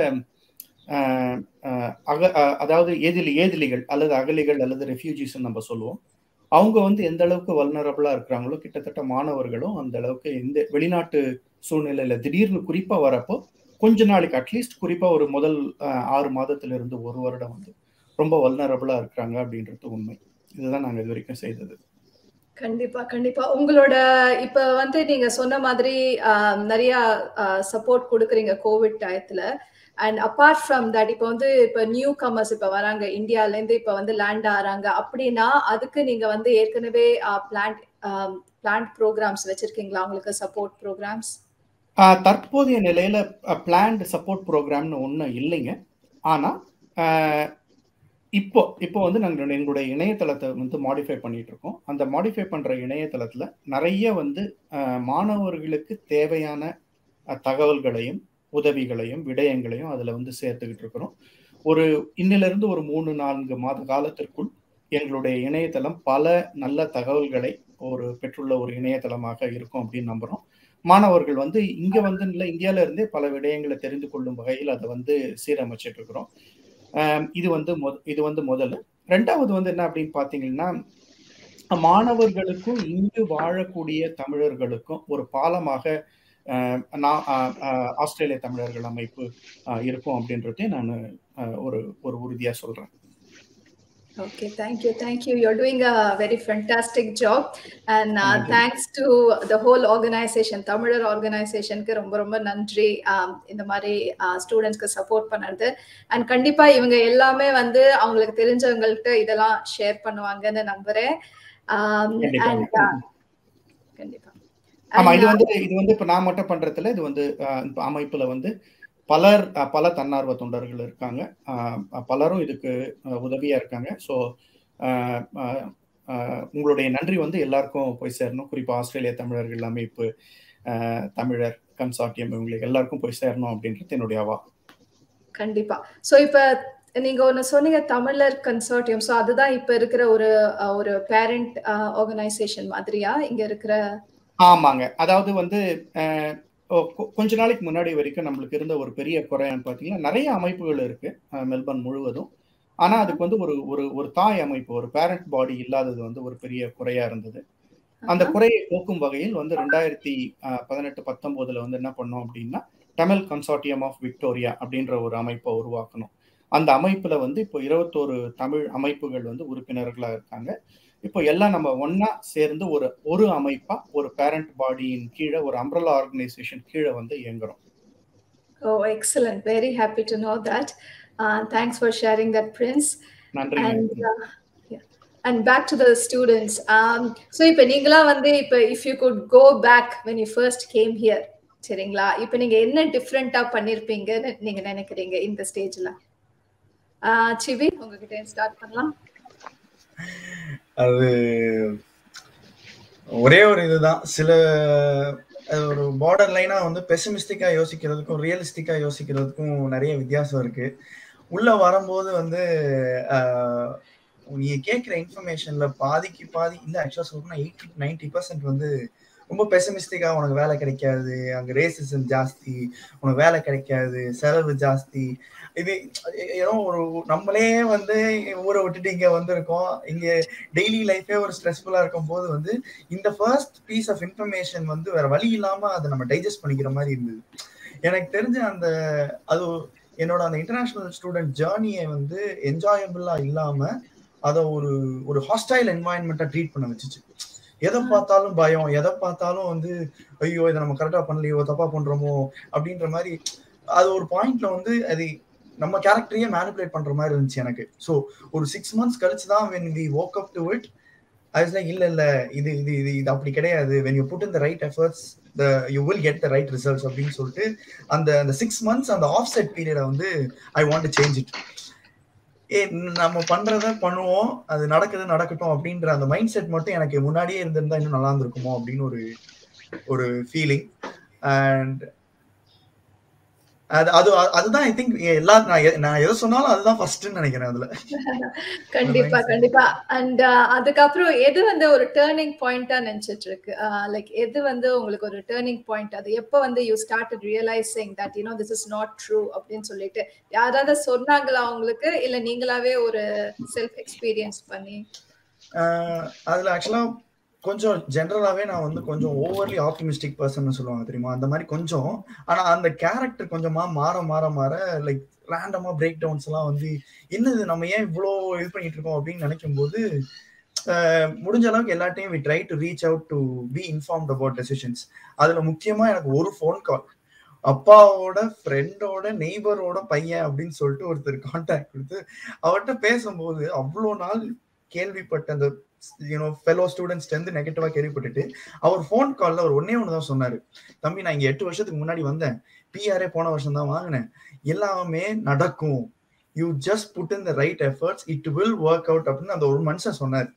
அக அதாவது ஏதிலி ஏதிலிகள் அல்லது அகலிகள் அல்லது ரெஃப்யூஜிஸ் நம்ம சொல்லுவோம் அவங்க வந்து எந்த அளவுக்கு வல்னரபிளா இருக்கிறாங்களோ கிட்டத்தட்ட மாணவர்களும் அந்த அளவுக்கு எந்த வெளிநாட்டு சூழ்நிலையில திடீர்னு குறிப்பா வரப்போ கொஞ்ச நாளைக்கு அட்லீஸ்ட் குறிப்பா ஒரு முதல் ஆறு மாதத்துல இருந்து ஒரு வருடம் வந்து ரொம்ப வல்னரபிளா இருக்கிறாங்க அப்படின்றது உண்மை இதுதான் நாங்க இது வரைக்கும் செய்தது கண்டிப்பா கண்டிப்பா உங்களோட இப்ப வந்து நீங்க சொன்ன மாதிரி நிறைய சப்போர்ட் கொடுக்குறீங்க கோவிட் டயத்துல அண்ட் அப்பார்ட் ஃப்ரம் தட் இப்போ வந்து இப்போ நியூ கமர்ஸ் இப்போ வராங்க இந்தியாலேருந்து இப்போ வந்து லேண்ட் ஆகிறாங்க அப்படின்னா அதுக்கு நீங்க வந்து ஏற்கனவே பிளான்ட் பிளான்ட் ப்ரோக்ராம்ஸ் வச்சிருக்கீங்களா உங்களுக்கு சப்போர்ட் ப்ரோக்ராம்ஸ் தற்போதைய நிலையில பிளான்ட் சப்போர்ட் ப்ரோக்ராம்னு ஒன்றும் இல்லைங்க ஆனால் இப்போ இப்போ வந்து நாங்கள் எங்களுடைய இணையதளத்தை வந்து மாடிஃபை பண்ணிட்டு இருக்கோம் அந்த மாடிஃபை பண்ற இணையதளத்துல நிறைய வந்து மாணவர்களுக்கு தேவையான தகவல்களையும் உதவிகளையும் விடயங்களையும் அதில் வந்து சேர்த்துக்கிட்டு இருக்கிறோம் ஒரு இன்னிலிருந்து ஒரு மூணு நான்கு மாத காலத்திற்குள் எங்களுடைய இணையதளம் பல நல்ல தகவல்களை ஒரு பெற்றுள்ள ஒரு இணையதளமாக இருக்கும் அப்படின்னு நம்புகிறோம் மாணவர்கள் வந்து இங்க வந்து இல்லை இந்தியால இருந்தே பல விடயங்களை தெரிந்து கொள்ளும் வகையில் அதை வந்து சீரமைச்சிட்டு இருக்கிறோம் இது வந்து இது வந்து முதல்ல ரெண்டாவது வந்து என்ன அப்படின்னு பாத்தீங்கன்னா மாணவர்களுக்கும் இங்கு வாழக்கூடிய தமிழர்களுக்கும் ஒரு பாலமாக நான் ஆஸ்திரேலிய தமிழர்கள் அமைப்பு இருக்கும் அப்படின்றதையும் நான் ஒரு ஒரு உறுதியா சொல்றேன் Okay, thank you, thank you. You're doing a very fantastic job, and uh, thanks to the whole organization, Tamilur organization. ரொம்ப ரொம்ப நன்றி இந்த மாதிரி ஸ்டூடெண்ட்ஸ்க்கு சப்போர்ட் பண்ணது அண்ட் கண்டிப்பா இவங்க எல்லாமே வந்து அவங்களுக்கு தெரிஞ்சவங்கள்ட்ட இதெல்லாம் ஷேர் பண்ணுவாங்கன்னு நம்புறேன் கண்டிப்பா ஆமா இது வந்து இது வந்து இப்ப நான் மட்டும் பண்றதுல இது வந்து அமைப்புல வந்து பலர் பல தன்னார்வ தொண்டர்கள் இருக்காங்க பலரும் இதுக்கு உதவியா இருக்காங்க ஸோ உங்களுடைய நன்றி வந்து எல்லாருக்கும் போய் சேரணும் குறிப்பா ஆஸ்திரேலிய தமிழர்கள் அமைப்பு தமிழர் கன்சார்டியம் இவங்களுக்கு எல்லாருக்கும் போய் சேரணும் அப்படின்றது என்னுடைய அவா கண்டிப்பா ஸோ இப்ப நீங்க ஒன்னு சொன்னீங்க தமிழர் கன்சார்டியம் ஸோ அதுதான் இப்ப இருக்கிற ஒரு ஒரு பேரண்ட் ஆர்கனைசேஷன் மாதிரியா இங்க இருக்கிற ஆமாங்க அதாவது வந்து கொஞ்ச நாளைக்கு முன்னாடி வரைக்கும் நம்மளுக்கு இருந்த ஒரு பெரிய குறைன்னு பார்த்தீங்கன்னா நிறைய அமைப்புகள் இருக்கு மெல்பர்ன் முழுவதும் ஆனா அதுக்கு வந்து ஒரு ஒரு ஒரு தாய் அமைப்பு ஒரு பேரண்ட் பாடி இல்லாதது வந்து ஒரு பெரிய குறையா இருந்தது அந்த குறையை போக்கும் வகையில் வந்து ரெண்டாயிரத்தி பதினெட்டு பத்தொன்பதுல வந்து என்ன பண்ணோம் அப்படின்னா தமிழ் கன்சார்டியம் ஆஃப் விக்டோரியா அப்படின்ற ஒரு அமைப்பை உருவாக்கணும் அந்த அமைப்புல வந்து இப்போ இருபத்தோரு தமிழ் அமைப்புகள் வந்து உறுப்பினர்களா இருக்காங்க இப்போ எல்லாம் நம்ம ஒன்னா சேர்ந்து ஒரு ஒரு அமைப்பா ஒரு பேரண்ட் பாடியின் கீழே ஒரு அம்ரலா ஆர்கனைசேஷன் கீழே வந்து இயங்குறோம் oh excellent very happy to know that thanks for sharing that Prince நன்றி and back to the students so இப்போ நீங்களாம் வந்து இப்போ if you could go back when you first came here சரிங்களா இப்போ நீங்க என்ன டிஃப்ரெண்டா பண்ணிருப்பீங்கன்னு நீங்க நினைக்கிறீங்க இந்த ஸ்டேஜ்ல சிவி உங்ககிட்ட ஸ்டார்ட் பண்ணலாம் அது ஒரே ஒரு இதுதான் சில ஒரு பார்டர் லைனா வந்து பெசிமிஸ்டிக்கா யோசிக்கிறதுக்கும் ரியலிஸ்டிக்கா யோசிக்கிறதுக்கும் நிறைய வித்தியாசம் இருக்கு உள்ள வரும்போது வந்து நீங்க கேட்கிற இன்ஃபர்மேஷன்ல பாதிக்கு பாதி இல்ல ஆக்சுவலா சொல்லணும்னா எயிட்டி நைன்டி பர்சன்ட் வந்து ரொம்ப பெசிமிஸ்டிக்கா உனக்கு வேலை கிடைக்காது அங்க ரேசிசம் ஜாஸ்தி உனக்கு வேலை கிடைக்காது செலவு ஜாஸ்தி இது ஏதோ ஒரு நம்மளே வந்து ஊரை விட்டுட்டு இங்க வந்திருக்கோம் இங்க டெய்லி லைஃபே ஒரு ஸ்ட்ரெஸ்ஃபுல்லா இருக்கும் போது வந்து இந்த ஃபர்ஸ்ட் பீஸ் ஆஃப் இன்ஃபர்மேஷன் வந்து வேற வழி இல்லாம அதை நம்ம டைஜஸ்ட் பண்ணிக்கிற மாதிரி இருந்தது எனக்கு தெரிஞ்ச அந்த அது என்னோட அந்த இன்டர்நேஷனல் ஸ்டூடெண்ட் ஜேர்னியை வந்து என்ஜாயபிளா இல்லாம அதை ஒரு ஒரு ஹாஸ்டைல் என்வாயன்மெண்ட்டா ட்ரீட் பண்ண வச்சுச்சு எதை பார்த்தாலும் பயம் எதை பார்த்தாலும் வந்து ஐயோ இதை நம்ம கரெக்டா பண்ணலையோ தப்பா பண்றோமோ அப்படின்ற மாதிரி அது ஒரு பாயிண்ட்ல வந்து அது நம்ம கேரக்டரையே மேனிபுலேட் பண்ற மாதிரி இருந்துச்சு எனக்கு ஸோ ஒரு சிக்ஸ் மந்த்ஸ் கழிச்சு தான் when we work up to it அது லைக் இல்ல இல்ல இது இது இது இது அப்படி கிடையாது when you put in the right efforts the you will get the right results அப்படின்னு சொல்லிட்டு அந்த அந்த சிக்ஸ் மந்த்ஸ் அந்த ஆஃப் செட் பீரியடை வந்து I want to change it ஏ நம்ம பண்றத பண்ணுவோம் அது நடக்குது நடக்கட்டும் அப்படின்ற அந்த மைண்ட் செட் மட்டும் எனக்கு முன்னாடியே இருந்திருந்தா இன்னும் நல்லா இருந்திருக்குமோ அப்படின்னு ஒரு ஒரு ஃபீலிங் அண்ட் அது அது அதுதான் ஐ திங்க் எல்லா நான் எ- நான் எதை சொன்னாலும் அதுதான் ஃபர்ஸ்ட்னு நினைக்கிறேன் அதுல கண்டிப்பா கண்டிப்பா அண்ட் அதுக்கப்புறம் எது வந்து ஒரு டேர்னிங் பாயிண்டா நினைச்சிட்டு இருக்கு லைக் எது வந்து உங்களுக்கு ஒரு டேர்னிங் பாயிண்ட் அது எப்போ வந்து you start realising that you know this is not true அப்படின்னு சொல்லிட்டு யாராவது சொன்னாங்களா உங்களுக்கு இல்ல நீங்களாவே ஒரு செல்ஃப் எக்ஸ்பீரியன்ஸ் பண்ணி ஆஹ் அதுல ஆக்சுவலா கொஞ்சம் ஜென்ரலாவே நான் வந்து கொஞ்சம் ஓவர்லி ஆப்டிமிஸ்டிக் பர்சன் சொல்லுவாங்க தெரியுமா அந்த மாதிரி கொஞ்சம் ஆனா அந்த கேரக்டர் கொஞ்சமா மாற மாற மாற லைக் ரேண்டமா பிரேக் டவுன்ஸ் எல்லாம் வந்து என்னது நம்ம ஏன் இவ்வளோ இது பண்ணிட்டு இருக்கோம் அப்படின்னு நினைக்கும் போது ஆஹ் முடிஞ்ச அளவுக்கு எல்லாத்தையும் we try to reach out to be informed about decisions அதுல முக்கியமா எனக்கு ஒரு ஃபோன் கால் அப்பாவோட ஃப்ரெண்டோட நெய்பரோட பையன் அப்படின்னு சொல்லிட்டு ஒருத்தர் கான்டாக்ட் கொடுத்து அவர்கிட்ட பேசும்போது அவ்வளோ நாள் கேள்விப்பட்ட அந்த யூனோ ஃபெலோ ஸ்டூடெண்ட்ஸ்ல இருந்து நெகட்டிவா கேள்விப்பட்டுட்டு அவர் ஃபோன் கால்ல அவர் ஒன்னே ஒன்று தான் சொன்னாரு தம்பி நான் இங்க எட்டு வருஷத்துக்கு முன்னாடி வந்தேன் பிஆர்ஏ போன வருஷம் தான் வாங்கினேன் எல்லாமே நடக்கும் you just put in the right efforts it will work out அப்படின்னு அந்த ஒரு மனுஷன் சொன்னார்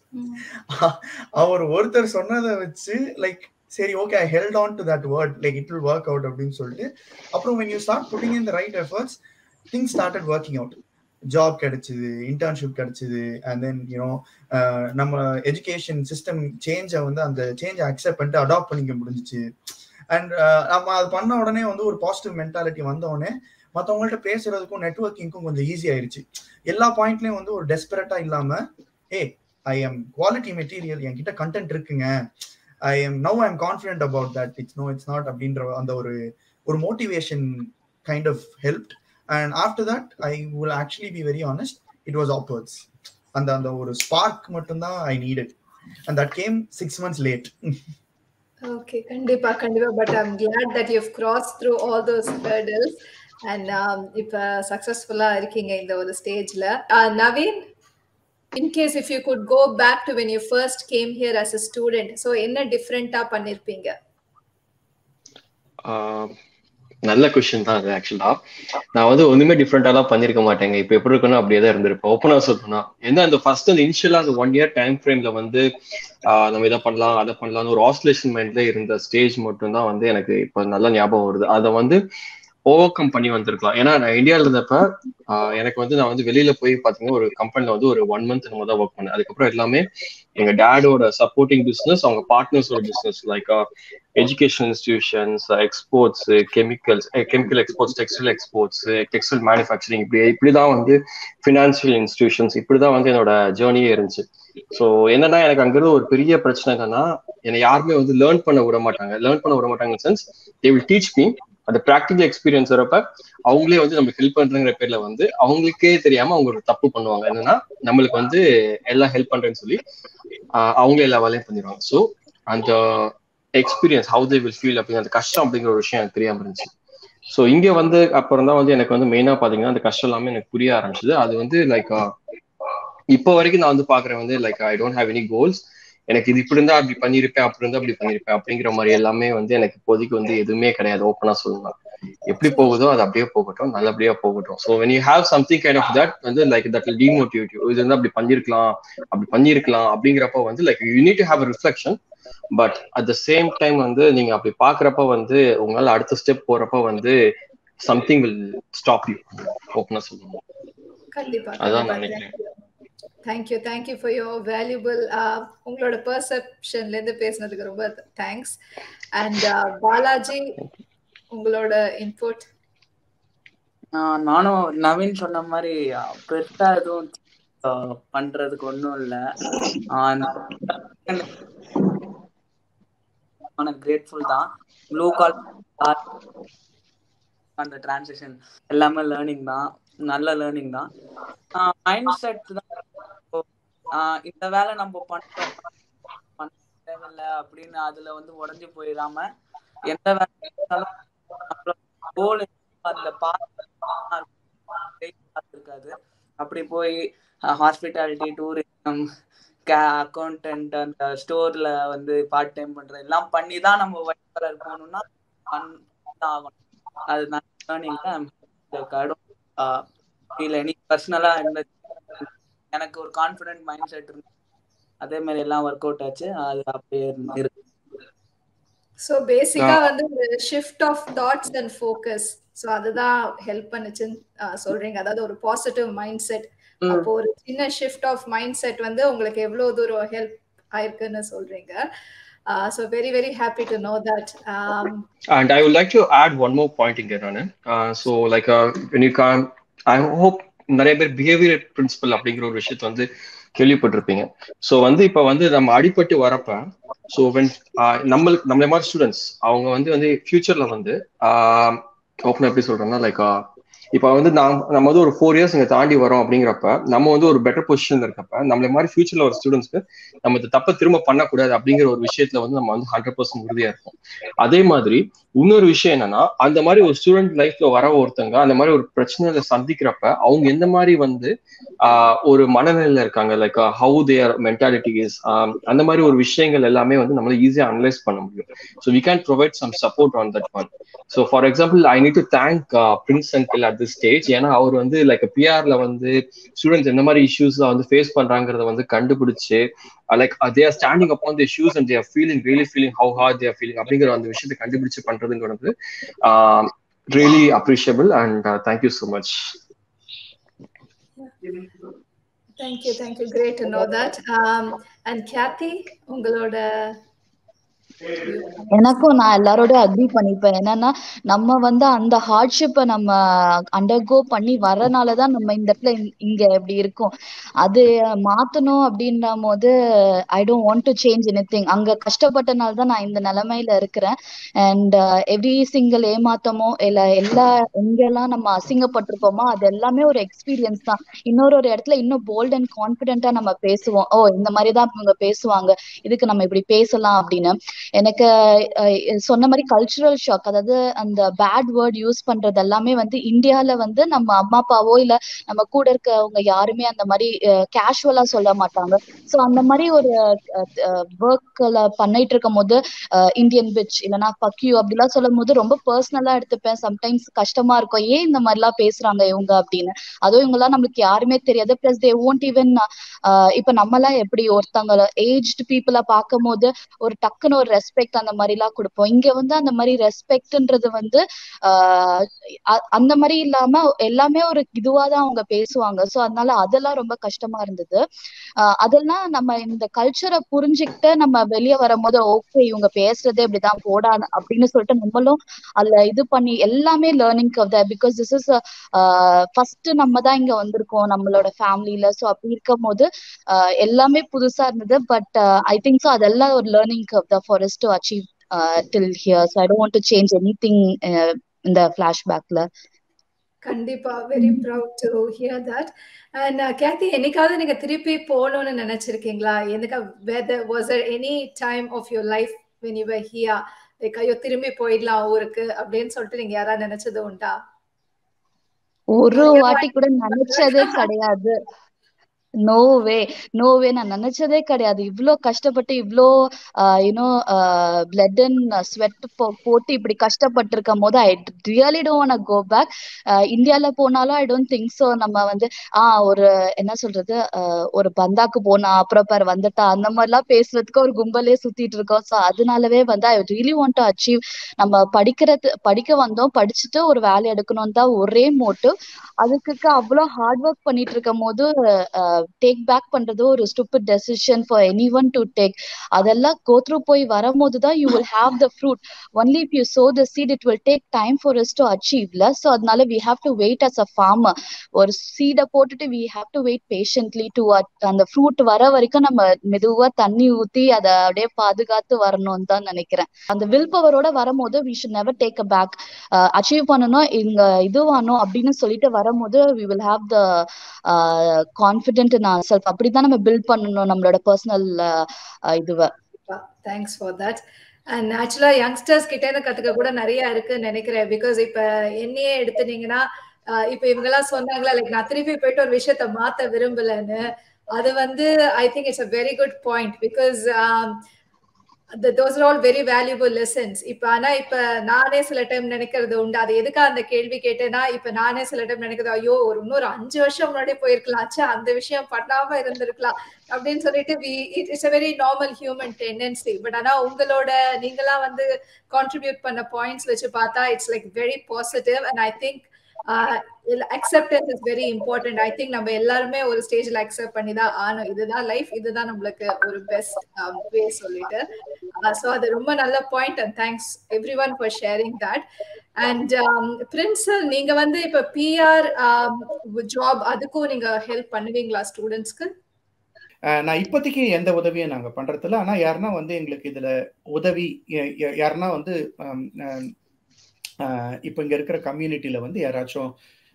அவர் ஒருத்தர் சொன்னதை வச்சு லைக் சரி okay I held on to that word like it will work out அப்படின்னு சொல்லிட்டு அப்புறம் when you start putting in the right efforts things started working out job கிடைச்சது இன்டர்ன்ஷிப் கிடைச்சது அண்ட் தென் யூனோ நம்ம எஜுகேஷன் சிஸ்டம் சேஞ்சை வந்து அந்த சேஞ்சை அக்செப்ட் பண்ணிட்டு அடாப்ட் பண்ணிக்க முடிஞ்சிச்சு அண்ட் நம்ம அது பண்ண உடனே வந்து ஒரு பாசிட்டிவ் மென்டாலிட்டி வந்த உடனே மற்றவங்கள்ட்ட பேசுறதுக்கும் நெட்ஒர்க்கிங்க்கும் கொஞ்சம் ஈஸி ஆயிருச்சு எல்லா பாயிண்ட்லயும் வந்து ஒரு டெஸ்பரேட்டா இல்லாம ஏ ஐ எம் குவாலிட்டி மெட்டீரியல் என்கிட்ட கண்டென்ட் இருக்குங்க I am now I am confident about that it's no it's not அப்படின்ற அந்த ஒரு ஒரு motivation kind of help and after that I will actually be very honest it was upwards அந்த அந்த ஒரு ஸ்பார்க் மட்டும்தான் I needed and that came six months late okay கண்டிப்பா கண்டிப்பா but I am glad that you cross through all those hurdles and இப்ப சக்சஸ்ஃபுல்லா இருக்கீங்க இந்த ஒரு ஸ்டேஜ்ல Naveen in case if you could go back to when you first came here as a student so என்ன டிஃப்ரெண்டா பண்ணிருப்பீங்க நல்ல கொஸ்டின் தான் அது ஆக்சுவலா நான் வந்து ஒண்ணுமே டிஃப்ரெண்டாலாம் பண்ணிருக்க மாட்டேங்க இப்போ எப்படி இருக்கணும் அப்படியே தான் இருந்திருப்பேன் ஓப்பனா சொல்லணும்னா என்ன அந்த ஃபர்ஸ்ட் அந்த இனிஷியலா அந்த ஒன் இயர் டைம் ஃப்ரேம்ல வந்து நம்ம இதை பண்ணலாம் அதை பண்ணலாம்னு ஒரு ஆஸ்லேஷன் மைண்ட்ல இருந்த ஸ்டேஜ் மட்டும் தான் வந்து எனக்கு இப்போ நல்ல ஞாபகம் வருது அதை வந்து ஓவர் கம் பண்ணி வந்திருக்கலாம் ஏன்னா நான் இந்தியாவில் இருந்தப்ப எனக்கு வந்து நான் வந்து வெளியில போய் பாத்தீங்கன்னா ஒரு கம்பெனில வந்து ஒரு ஒன் மந்த் நம்ம தான் ஒர்க் பண்ணேன் அதுக்கப்புறம் எல்லாமே எங்க டேடோட சப்போர்ட்டிங் பிசினஸ் அவங்க பார்ட்னர்ஸோட business like education institutions exports chemicals chemical exports textile exports textile manufacturing இப்படி இப்படிதான் வந்து ஃபினான்சியல் இன்ஸ்டிடியூஷன்ஸ் இப்படிதான் வந்து என்னோட ஜேர்னியே இருந்துச்சு ஸோ என்னன்னா எனக்கு அங்கிருந்து ஒரு பெரிய பிரச்சனை என்னன்னா என்னை யாருமே வந்து லேர்ன் பண்ண விட மாட்டாங்க லேர்ன் பண்ண விட மாட்டாங்க sense they will teach me அந்த ப்ராக்டிக்கல் எக்ஸ்பீரியன்ஸ் வரப்ப அவங்களே வந்து நம்மளுக்கு ஹெல்ப் பண்றங்கிற பேர்ல வந்து அவங்களுக்கே தெரியாம அவங்க ஒரு தப்பு பண்ணுவாங்க என்னன்னா நம்மளுக்கு வந்து எல்லாம் ஹெல்ப் பண்றேன்னு சொல்லி அவங்களே எல்லா வேலையும் பண்ணிடுவாங்க ஸோ அந்த experience how they will feel அப்படிங்கிற அந்த கஷ்டம் அப்படிங்கிற ஒரு விஷயம் எனக்கு தெரியாம இருந்துச்சு ஸோ இங்க வந்து அப்புறம் தான் வந்து எனக்கு வந்து மெயினா பாத்தீங்கன்னா அந்த கஷ்டம் எல்லாமே எனக்கு புரிய ஆரம்பிச்சது அது வந்து லைக் இப்போ வரைக்கும் நான் வந்து பாக்குறேன் வந்து like I don't have any goals எனக்கு இது இப்படி இருந்தா அப்படி பண்ணிருப்பேன் அப்படி இருந்தா அப்படி பண்ணிருப்பேன் அப்படிங்கிற மாதிரி எல்லாமே வந்து எனக்கு இப்போதைக்கு வந்து எதுவுமே கிடையாது ஓப்பனா சொல்லலாம் எப்படி போகுதோ அது அப்படியே போகட்டும் நல்லபடியா போகட்டும் so when you have something kind of that வந்து லைக் தட் டிமோட்டிவேட்டிவ் இது வந்து அப்படி பண்ணிருக்கலாம் அப்படி பண்ணிருக்கலாம் அப்படிங்கிறப்ப வந்து like you need to have reflection but at the same time வந்து நீங்க அப்படி பாக்குறப்ப வந்து உங்களால அடுத்த ஸ்டெப் போறப்ப வந்து சம்திங் வில் ஸ்டாப் யூ ஓப்பனா சொல்லணும் கண்டிப்பா அதான் நான் நினைக்கிறேன் thank you thank you for your valuable உங்களோட பர்செப்ஷன்ல இருந்து பேசினதுக்கு ரொம்ப தேங்க்ஸ் அண்ட் பாலாஜி உங்களோட இன்புட் நானும் நவீன் சொன்ன மாதிரி பெருசா எதுவும் பண்றதுக்கு ஒன்றும் இல்லை கிரேட்ஃபுல் தான் ப்ளூ கால் அந்த டிரான்சேக்ஷன் எல்லாமே லேர்னிங் தான் நல்ல லேர்னிங் தான் மைண்ட் செட் தான் இந்த வேலை நம்ம பண்றோம் தேவையில்ல அப்படின்னு அதுல வந்து உடஞ்சு போயிடாம எந்த வேலை கோல் அந்த இருக்காது அப்படி போய் ஹாஸ்பிட்டாலிட்டி டூரிசம் அக்கௌண்டன்ட் அந்த ஸ்டோர்ல வந்து பார்ட் டைம் பண்றது எல்லாம் பண்ணி தான் நம்ம ஒயிட் கலர் போகணும்னா ஆகணும் அது நான் லேர்னிங் தான் ஃபீல் எனி பர்சனலா இருந்த எனக்கு ஒரு கான்ஃபிடென்ட் மைண்ட் செட் இருந்து அதே மாதிரி எல்லாம் ஒர்க் அவுட் ஆச்சு அது அப்படியே இருக்கு சோ பேசிக்கா வந்து ஒரு shift of thoughts and focus so அதுதான் ஹெல்ப் பண்ணுச்சுன்னு சொல்றீங்க அதாவது ஒரு பாசிட்டிவ் மைண்ட் செட் அப்போ ஒரு சின்ன ஷிஃப்ட் ஆஃப் மைண்ட் செட் வந்து உங்களுக்கு எவ்வளவு தூரம் ஹெல்ப் ஆயிருக்குன்னு சொல்றீங்க so very very happy to know that and I would like to add one more point இங்கே நான் so like when you can I hope நிறைய பேர் பிஹேவியர் பிரின்சிபல் அப்படிங்கிற ஒரு விஷயத்த வந்து கேள்விப்பட்டிருப்பீங்க ஸோ வந்து இப்போ வந்து நம்ம அடிபட்டு வரப்ப ஸோ வென் நம்மளுக்கு நம்மள மாதிரி ஸ்டூடெண்ட்ஸ் அவங்க வந்து வந்து ஃபியூச்சர்ல வந்து ஓப்பன் எப்படி சொல்றேன்னா லைக் இப்போ வந்து நாம் நம்ம வந்து ஒரு ஃபோர் இயர்ஸ் இங்கே தாண்டி வரோம் அப்படிங்கிறப்ப நம்ம வந்து ஒரு பெட்டர் பொசிஷன்ல இருக்கப்ப நம்மள மாதிரி ஃபியூச்சர்ல ஒரு ஸ்டூடெண்ட்ஸ்க்கு நம்ம இந்த தப்பை திரும்ப பண்ணக்கூடாது அப்படிங்கிற ஒரு விஷயத்துல வந்து நம்ம வந்து ஹண்ட்ரட் பர்சன்ட் உறுதியா இருப்போம் அதே மாதிரி இன்னொரு விஷயம் என்னன்னா அந்த மாதிரி ஒரு ஸ்டூடெண்ட் லைஃப்ல வர ஒருத்தங்க அந்த மாதிரி ஒரு பிரச்சனையில சந்திக்கிறப்ப அவங்க எந்த மாதிரி வந்து ஆஹ் ஒரு மனநிலையில இருக்காங்க like how their mentality is அந்த மாதிரி ஒரு விஷயங்கள் எல்லாமே வந்து நம்மளால ஈஸியா அனலைஸ் பண்ண முடியும் so we can provide some support on that one so for example I need to thank Prince uncle at the stage ஏன்னா அவர் வந்து லைக் பிஆர்ல வந்து ஸ்டூடெண்ட்ஸ் எந்த மாதிரி இஷ்யூஸ்ல வந்து ஃபேஸ் பண்றாங்கிறத வந்து கண்டுபிடிச்சு like they are standing up on the shoes and their feeling really feeling how hard their feeling அப்படிங்கிற அந்த விஷயத்தை கண்டுபிடிச்சு பண்றதுங்கிறது really appreciable and thank you so much Thank you, thank you. Great to know that. Um, and Kathy, உங்களோட எனக்கும் நான் எல்லாரோட அக்ரி பண்ணிப்பேன் என்னன்னா நம்ம வந்து அந்த ஹார்ட்ஷிப்பை நம்ம அண்டர்கோ பண்ணி வரனாலதான் நம்ம இந்த இடத்துல இங்க இப்படி இருக்கோம் அது மாத்தணும் அப்படின்ற போது I don't want to change any thing அங்க கஷ்டப்பட்டனால தான் நான் இந்த நிலைமையில இருக்கிறேன் அண்ட் எவ்ரி சிங்கிள் ஏமாத்தமோ இல்ல எல்லா எங்கெல்லாம் நம்ம அசிங்கப்பட்டிருப்போமோ அது எல்லாமே ஒரு எக்ஸ்பீரியன்ஸ் தான் இன்னொரு ஒரு இடத்துல இன்னும் போல்ட் அண்ட் கான்பிடென்ட்டா நம்ம பேசுவோம் ஓ இந்த மாதிரிதான் இவங்க பேசுவாங்க இதுக்கு நம்ம இப்படி பேசலாம் அப்படின்னு எனக்கு சொன்ன மாதிரி கல்ச்சுரல் ஷாக் அதாவது அந்த பேட் வேர்ட் யூஸ் பண்றது எல்லாமே வந்து இந்தியால வந்து நம்ம அம்மா அப்பாவோ இல்ல நம்ம கூட இருக்கவங்க யாருமே அந்த மாதிரி கேஷுவலா சொல்ல மாட்டாங்க சோ அந்த மாதிரி ஒரு ஒர்க்ல பண்ணிட்டு இருக்கும் போது இந்தியன் பிச் இல்லைன்னா பக்யூ அப்படிலாம் சொல்லும் போது ரொம்ப பர்சனலா எடுத்துப்பேன் சம்டைம்ஸ் கஷ்டமா இருக்கும் ஏன் இந்த மாதிரி எல்லாம் பேசுறாங்க இவங்க அப்படின்னு அதுவும் இவங்க எல்லாம் நம்மளுக்கு யாருமே தெரியாது பிளஸ் தே ஓன்ட் ஈவன் இப்ப நம்ம எல்லாம் எப்படி ஒருத்தவங்க ஏஜ்டு பீப்புளா பார்க்கும் போது ஒரு டக்குன்னு ஒரு ரெஸ்பெக்ட் அந்த மாதிரி எல்லாம் கொடுப்போம் இங்க வந்து அந்த மாதிரி ரெஸ்பெக்ட்ன்றது வந்து ஆஹ் அந்த மாதிரி இல்லாம எல்லாமே ஒரு இதுவாதான் அவங்க பேசுவாங்க சோ அதனால அதெல்லாம் ரொம்ப கஷ்டமா இருந்தது ஆஹ் அதெல்லாம் நம்ம இந்த கல்ச்சரை புரிஞ்சுக்கிட்டு நம்ம வெளியே வரும்போது ஓகே இவங்க பேசுறதே இப்படிதான் போடா அப்படின்னு சொல்லிட்டு நம்மளும் அதுல இது பண்ணி எல்லாமே learning curve because this is first நம்ம தான் இங்க வந்திருக்கோம் நம்மளோட ஃபேமிலியில ஸோ அப்படி இருக்கும் போது எல்லாமே புதுசா இருந்தது பட் ஐ திங்க் ஸோ அதெல்லாம் ஒரு லேர்னிங் கவ் தான் for us to achieve uh, till here. So I don't want to change anything uh, in the flashbackல. கண்டிப்பா very proud to hear that and Kathy என்னைக்காவது நீங்க திருப்பி போகணும்னு நினைச்சிருக்கீங்களா எனக்கு whether was there any time of your life when you were here like ஐயோ திரும்பி போயிடலாம் ஊருக்கு அப்படின்னு சொல்லிட்டு நீங்க யாராவது நினைச்சது உண்டா ஒரு வாட்டி கூட நினைச்சதே கிடையாது நோ வே நோ வே நான் நினைச்சதே கிடையாது இவ்ளோ கஷ்டப்பட்டு இவ்ளோ யூனோ பிளட் அண்ட் ஸ்வெட் போட்டு இப்படி கஷ்டப்பட்டு இருக்கும் போது I really don't go back இந்தியால போனாலும் ஐ டோன்ட் திங்க் ஸோ நம்ம வந்து ஆஹ் ஒரு என்ன சொல்றது ஒரு பந்தாக்கு போனா அப்புறம் பேர் வந்துட்டா அந்த மாதிரிலாம் பேசுறதுக்கு ஒரு கும்பலே சுத்திட்டு இருக்கோம் ஸோ அதனாலவே வந்து I really want to achieve நம்ம படிக்கிறது படிக்க வந்தோம் படிச்சுட்டு ஒரு வேலை எடுக்கணும் தான் ஒரே மோட்டிவ் அதுக்கு அவ்வளோ ஹார்ட் ஒர்க் பண்ணிட்டு இருக்கும் போது டேக் பேக் பண்றது ஒரு stupid decision for any one to take அதெல்லாம் கோத்ரூ போய் வரும்போது தான் you will have the fruit only if you sow the seed it will take time for us to அச்சீவ்ல ஸோ அதனால we have to wait as a farmer ஒரு சீடை போட்டுட்டு we have to wait patiently to அந்த ஃப்ரூட் வர வரைக்கும் நம்ம மெதுவா தண்ணி ஊத்தி அதை அப்படியே பாதுகாத்து வரணும்னு தான் நினைக்கிறேன் அந்த வில் பவரோட வரும்போது we should never take a back achieve பண்ணணும் இங்க இதுவானோம் அப்படின்னு சொல்லிட்டு வரும்போது we will have the confident in our self அப்படிதான் நம்ம பில்ட் பண்ணணும் நம்மளோட பர்சனல் இதுவை தேங்க்ஸ் ஃபார் தட் அண்ட் ஆக்சுவலா யங்ஸ்டர்ஸ் கிட்ட இருந்து கத்துக்க கூட நிறைய இருக்குன்னு நினைக்கிறேன் பிகாஸ் இப்ப என்னையே எடுத்துனீங்கன்னா இப்ப இவங்க எல்லாம் சொன்னாங்களா லைக் நான் திருப்பி போயிட்டு ஒரு விஷயத்த மாத்த விரும்பலன்னு அது வந்து I think it's a very good point because those are all very valuable lessons இப்ப ஆனா இப்ப நானே சில டைம் நினைக்கிறது உண்டு அது எதுக்கா அந்த கேள்வி கேட்டேன்னா இப்ப நானே சில டைம் நினைக்கிறது ஐயோ ஒரு இன்னொரு அஞ்சு வருஷம் முன்னாடியே போயிருக்கலாம் ச்சே, அந்த விஷயம் பண்ணாம இருந்திருக்கலாம் அப்படின்னு சொல்லிட்டு we it's a very normal human tendency but ஆனா உங்களோட நீங்களாம் வந்து கான்ட்ரிபியூட் பண்ண பாயிண்ட்ஸ் வச்சு பார்த்தா it's like very positive and I think acceptance is very important I think நம்ம எல்லாருமே ஒரு ஸ்டேஜ்ல அக்செப்ட் பண்ணி தான் ஆனும் இதுதான் லைஃப் இதுதான் நம்மளுக்கு ஒரு பெஸ்ட் வே சொல்லிட்டு ஸோ அது ரொம்ப நல்ல point and thanks every one for sharing that and Prince நீங்க வந்து இப்ப பிஆர் ஜாப் அதுக்கும் நீங்க ஹெல்ப் பண்ணுவீங்களா ஸ்டூடெண்ட்ஸ்க்கு அஹ் நான் இப்போதைக்கு எந்த உதவியும் நாங்க பண்றதில்ல ஆனா யாருன்னா வந்து எங்களுக்கு இதுல உதவி ய- ய- யாருன்னா வந்து ஹம், அஹ், அஹ், இப்போ இங்க இருக்கிற கம்யூனிட்டியில வந்து யாராச்சும்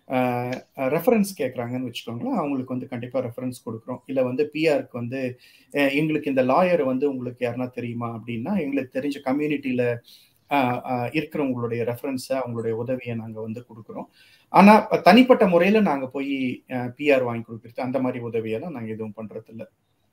ரெஃபரன்ஸ் கேட்குறாங்கன்னு வச்சுக்கோங்களேன் அவங்களுக்கு வந்து கண்டிப்பா ரெஃபரன்ஸ் கொடுக்குறோம் இல்லை வந்து பிஆருக்கு வந்து அஹ், எங்களுக்கு இந்த லாயர் வந்து உங்களுக்கு யாருன்னா தெரியுமா அப்படின்னா எங்களுக்கு தெரிஞ்ச கம்யூனிட்டியில இருக்கிறவங்களுடைய ரெஃபரன்ஸை அவங்களுடைய உதவியை நாங்க வந்து கொடுக்குறோம் ஆனா தனிப்பட்ட முறையில நாங்க போய் பிஆர் வாங்கி கொடுக்குறது அந்த மாதிரி உதவியெல்லாம் நாங்க எதுவும் பண்றது இல்ல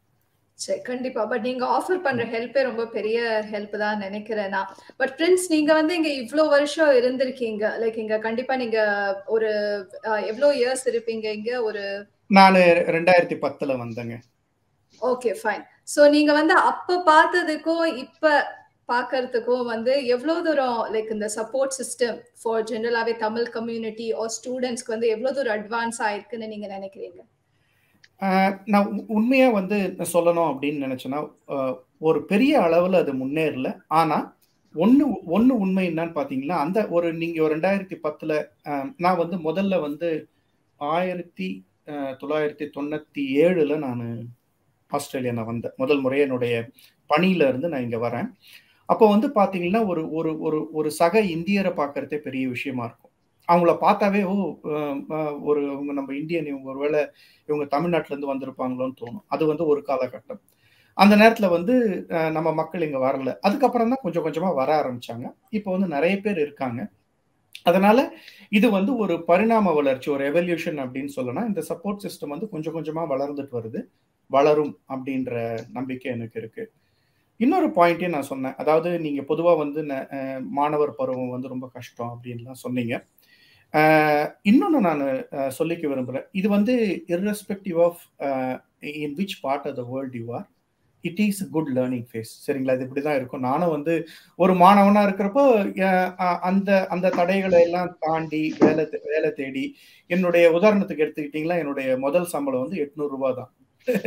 சரி கண்டிப்பா பட் நீங்க ஆஃபர் பண்ற ஹெல்ப்பே ரொம்ப பெரிய ஹெல்ப் தான் நினைக்கிறேன் நான் பட் பிரின்ஸ் நீங்க வந்து இங்க இவ்ளோ வருஷம் இருந்திருக்கீங்க லைக் இங்க கண்டிப்பா நீங்க ஒரு அஹ், எவ்வளவு இயர்ஸ் இருப்பீங்க இங்க ஒரு நான் ரெண்டாயிரத்தி பத்துல வந்தேங்க ஓகே ஃபைன் சோ நீங்க வந்து அப்ப பார்த்ததுக்கும் இப்ப பாக்குறதுக்கும் வந்து எவ்வளவு தூரம் லைக் இந்த சப்போர்ட் சிஸ்டம் ஃபார் ஜெனரலாவே தமிழ் கம்யூனிட்டி ஆர் ஸ்டூடெண்ட்ஸ்க்கு வந்து எவ்வளவு தூரம் அட்வான்ஸ் ஆயிருக்குன்னு நீங்க நினைக்கிறீங்க ஆஹ் நான் உ- உண்மையா வந்து சொல்லணும் அப்படின்னு நினைச்சேன்னா ஆஹ் ஒரு பெரிய அளவுல அது முன்னேறல ஆனா ஒண்ணு ஒண்ணு உண்மை என்னன்னு பாத்தீங்கன்னா அந்த ஒரு நீங்க ஒரு ரெண்டாயிரத்தி பத்துல ஆஹ் நான் வந்து முதல்ல வந்து ஆயிரத்தி ஆஹ் தொள்ளாயிரத்தி தொண்ணூத்தி ஏழுல நான் ஆஸ்திரேலியா நான் வந்தேன் முதல் முறை என்னுடைய பணியில இருந்து நான் இங்க வரேன் அப்போ வந்து பாத்தீங்கன்னா ஒரு ஒரு ஒரு ஒரு சக இந்தியரை பார்க்கறதே பெரிய விஷயமா இருக்கும் அவங்கள பார்த்தாவே ஓ ஆஹ் ஆஹ் ஒரு அவங்க நம்ம இந்தியன் இவங்க ஒருவேளை இவங்க தமிழ்நாட்டுல இருந்து வந்திருப்பாங்களோன்னு தோணும் அது வந்து ஒரு காலகட்டம் அந்த நேரத்துல வந்து அஹ், நம்ம மக்கள் இங்க வரல அதுக்கப்புறம் தான் கொஞ்சம் கொஞ்சமா வர ஆரம்பிச்சாங்க இப்போ வந்து நிறைய பேர் இருக்காங்க அதனால இது வந்து ஒரு பரிணாம வளர்ச்சி ஒரு எவல்யூஷன் அப்படின்னு சொல்லலாம் இந்த சப்போர்ட் சிஸ்டம் வந்து கொஞ்சம் கொஞ்சமா வளர்ந்துட்டு வருது வளரும் அப்படின்ற நம்பிக்கை எனக்கு இருக்கு இன்னொரு பாயிண்ட்டையும் நான் சொன்னேன் அதாவது நீங்க பொதுவா வந்து ந- அஹ், மாணவர் பருவம் வந்து ரொம்ப கஷ்டம் அப்படின்லாம் சொன்னீங்க இன்னொன்று நான் சொல்லிக்க விரும்புகிறேன் இது வந்து irrespective of in which part of the world you are it is good learning phase சரிங்களா இது இப்படி தான் இருக்கும் நானும் வந்து ஒரு மாணவனா இருக்கிறப்போ அஹ், அஹ், அந்த அந்த தடைகளை எல்லாம் தாண்டி வேலை தே- வேலை தேடி என்னுடைய உதாரணத்துக்கு எடுத்துக்கிட்டிங்களா என்னுடைய முதல் சம்பளம் வந்து எட்நூறு ரூபாய் தான்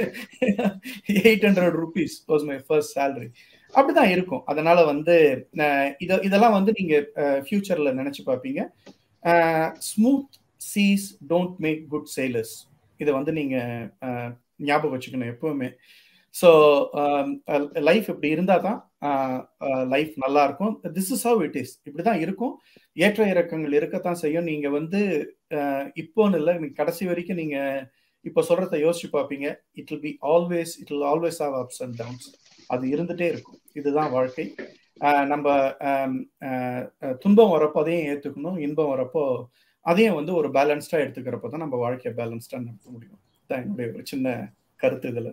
eight hundred rupees was my first salary அப்படிதான் இருக்கும் அதனால வந்து அஹ், இத இதெல்லாம் வந்து நீங்க ஃபியூச்சர்ல நினைச்சு பார்ப்பீங்க smooth seas don't make good sailors இதை வந்து நீங்க அஹ், ஞாபகம் வச்சுக்கணும் எப்பவுமே ஸோ லைஃப் இப்படி இருந்தால் தான் லைஃப் நல்லா இருக்கும் this is how it is இப்படி தான் இருக்கும் ஏற்ற இறக்கங்கள் இருக்கத்தான் செய்யும் நீங்க வந்து அஹ், இப்போன்னு இல்லை நீங்க கடைசி வரைக்கும் நீங்க இப்போ சொல்றத யோசிச்சு பார்ப்பீங்க it will be always it will always have ups and downs அது இருந்துட்டே இருக்கும் இதுதான் வாழ்க்கை அஹ், நம்ம அஹ், அஹ், துன்பம் வரப்போ அதையும் ஏற்றுக்கணும் இன்பம் வரப்போ அதையும் வந்து ஒரு பேலன்ஸ்டா எடுத்துக்கிறப்ப தான் நம்ம வாழ்க்கையை பேலன்ஸ்டா நடத்த முடியும் தான் என்னுடைய ஒரு சின்ன கருத்து இதுல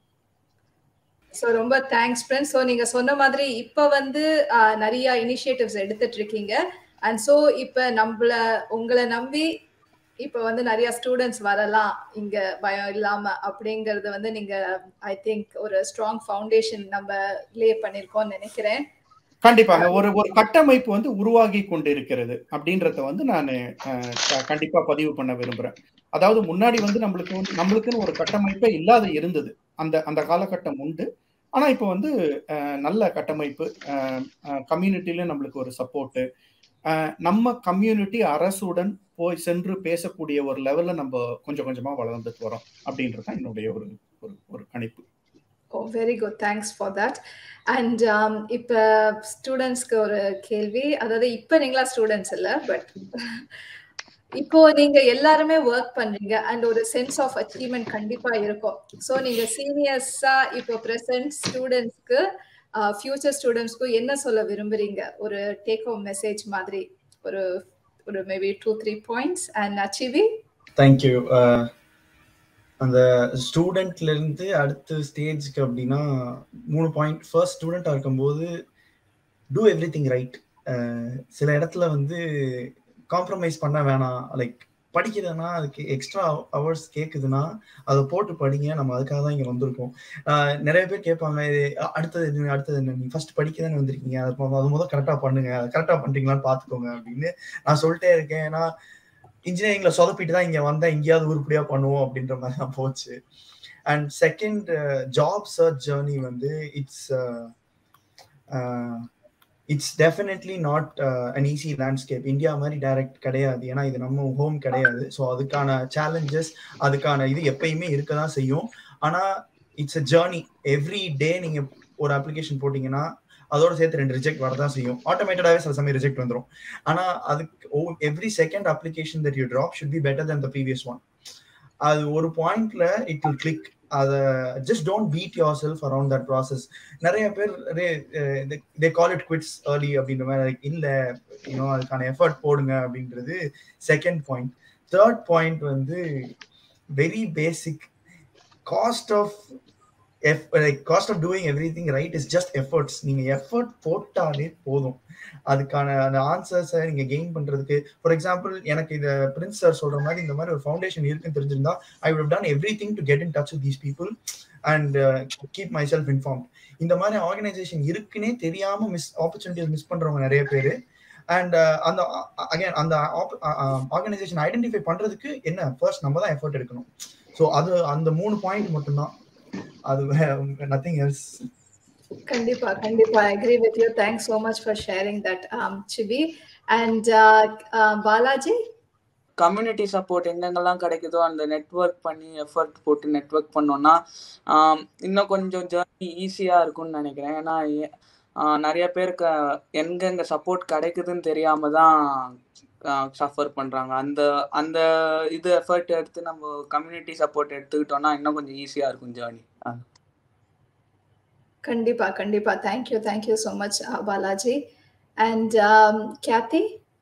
ஸோ ரொம்ப தேங்க்ஸ் ஃப்ரெண்ட்ஸ் ஸோ நீங்க சொன்ன மாதிரி இப்போ வந்து ஆஹ், நிறைய இனிஷியேட்டிவ்ஸ் எடுத்துட்டு இருக்கீங்க அண்ட் ஸோ இப்போ நம்மள உங்களை நம்பி இப்போ வந்து நிறைய ஸ்டூடெண்ட்ஸ் வரலாம் இங்க பயம் இல்லாம அப்படிங்கறது வந்து நீங்க ஐ திங்க் ஒரு ஸ்ட்ராங் ஃபவுண்டேஷன் நம்ம லே பண்ணிருக்கோம்னு நினைக்கிறேன் கண்டிப்பாங்க ஒரு ஒரு கட்டமைப்பு வந்து உருவாகி கொண்டு இருக்கிறது அப்படின்றத வந்து நான் கண்டிப்பா பதிவு பண்ண விரும்புறேன் அதாவது முன்னாடி வந்து நம்மளுக்கு வந்து நம்மளுக்குன்னு ஒரு கட்டமைப்பே இல்லாத இருந்தது அந்த அந்த காலகட்டம் உண்டு ஆனா இப்போ வந்து அஹ், நல்ல கட்டமைப்பு கம்யூனிட்டில நம்மளுக்கு ஒரு சப்போர்ட்டு நம்ம கம்யூனிட்டி அரசுடன் போய் சென்று பேசக்கூடிய ஒரு லெவல்ல நம்ம கொஞ்சம் கொஞ்சமா வளர்ந்துட்டு வரோம் அப்படின்றது தான் என்னுடைய ஒரு ஒரு ஒரு கணிப்பு oh very good thanks for that and இப்போ ஸ்டூடெண்ட்ஸ்க்கு ஒரு கேள்வி அதாவது இப்போ நீங்களா ஸ்டூடெண்ட்ஸ் இல்லை பட் இப்போ நீங்க எல்லாருமே ஒர்க் பண்றீங்க அண்ட் ஒரு சென்ஸ் ஆஃப் அச்சீவ்மெண்ட் கண்டிப்பா இருக்கும் ஸோ நீங்க சீனியர்ஸா இப்போ ப்ரெசன்ட் ஸ்டூடெண்ட்ஸ்க்கு ஃபியூச்சர் ஸ்டூடெண்ட்ஸ்க்கு என்ன சொல்ல விரும்புறீங்க ஒரு டேக் ஹோம் மெசேஜ் மாதிரி ஒரு ஒரு maybe two three points and achieve thank you அந்த ஸ்டூடெண்ட்ல இருந்து அடுத்த ஸ்டேஜ்க்கு அப்படின்னா மூணு பாயிண்ட் ஃபர்ஸ்ட் ஸ்டூடெண்டா இருக்கும்போது டூ எவ்ரி திங் ரைட் சில இடத்துல வந்து காம்ப்ரமைஸ் பண்ண வேணாம் லைக் படிக்கிறதுனா அதுக்கு எக்ஸ்ட்ரா ஹவர்ஸ் கேட்குதுன்னா அதை போட்டு படிங்க நம்ம அதுக்காக தான் இங்கே வந்திருக்கோம் நிறைய பேர் கேட்பாங்க இது அடுத்தது என்ன அடுத்தது என்ன நீ ஃபர்ஸ்ட் படிக்க தானே வந்திருக்கீங்க அது அது முதல் கரெக்டாக பண்ணுங்க கரெக்டாக பண்ணுறீங்களான்னு பார்த்துக்கோங்க அப்படின்னு நான் சொல்லிட்டே இருக்கேன் ஏன்னா இன்ஜினியரிங்ல சொதப்பிட்டு தான் இங்கே வந்தேன் எங்கேயாவது உருப்படியாக பண்ணுவோம் அப்படின்ற மாதிரி தான் போச்சு and second job search journey வந்து it's it's definitely not an easy landscape India மாதிரி டைரக்ட் கிடையாது ஏன்னா இது நம்ம ஹோம் கிடையாது ஸோ அதுக்கான சேலஞ்சஸ் அதுக்கான இது எப்பயுமே இருக்க தான் செய்யும் ஆனால் it's a journey every day நீங்கள் ஒரு அப்ளிகேஷன் போட்டிங்கன்னா அதோட சேர்த்து ரெண்டு ரிஜெக்ட் வரதான் செய்யும் ஆட்டோமேட்டடாகவே சில சமயம் ரிஜெக்ட் வந்துடும் ஆனால் அதுக்கு every second application that you drop should be better then the previous one அது ஒரு பாயிண்ட்ல இட் வில் கிளிக் அதை just don't beat your self around that process நிறைய பேர் தே கால் இட் குவிட்ஸ் ஏர்லி அப்படின்ற மாதிரி இல்லை யூனோ அதுக்கான எஃபர்ட் போடுங்க அப்படின்றது செகண்ட் பாயிண்ட் தேர்ட் பாயிண்ட் வந்து very basic cost of F like cost of doing every thing right is just efforts நீங்கள் எஃபர்ட் போட்டாலே போதும் அதுக்கான அந்த ஆன்சர்ஸை நீங்கள் கெயின் பண்ணுறதுக்கு ஃபார் எக்ஸாம்பிள் எனக்கு இதை பிரின்ஸ் சார் சொல்கிற மாதிரி இந்த மாதிரி ஒரு ஃபவுண்டேஷன் இருக்குன்னு தெரிஞ்சிருந்தா I would done every thing to get in touch with these people and keep my self inform இந்த மாதிரி ஆர்கனைசேஷன் இருக்குன்னே தெரியாமல் மிஸ் ஆப்பர்ச்சுனிட்டிஸ் மிஸ் பண்ணுறவங்க நிறைய பேர் அண்ட் அந்த அகைன் அந்த ஆர்கனைசேஷன் ஐடென்டிஃபை பண்ணுறதுக்கு என்ன ஃபர்ஸ்ட் நம்ம தான் எஃபர்ட் எடுக்கணும் ஸோ அது அந்த மூணு பாயிண்ட் மட்டும்தான் அது நத்திங் எல்ஸ் கண்டிப்பா கண்டிப்பா agree with you thanks so much for sharing that CV and Balaji community support எங்கெங்கெல்லாம் கிடைக்குதோ அந்த நெட்ஒர்க் பண்ணி எஃபர்ட் போட்டு நெட்ஒர்க் பண்ணோம்னா இன்னும் கொஞ்சம் ஜேர்னி ஈஸியாக இருக்கும்னு நினைக்கிறேன் ஏன்னா நிறைய பேருக்கு எங்கெங்க சப்போர்ட் கிடைக்குதுன்னு தெரியாம தான் சஃபர் பண்றாங்க அந்த அந்த இது எஃபர்ட் எடுத்து நம்ம கம்யூனிட்டி சப்போர்ட் எடுத்துக்கிட்டோம்னா இன்னும் கொஞ்சம் ஈஸியா இருக்கும் ஜேர்னி கண்டிப்பா கண்டிப்பா thank you thank you so much Balaji and Kathy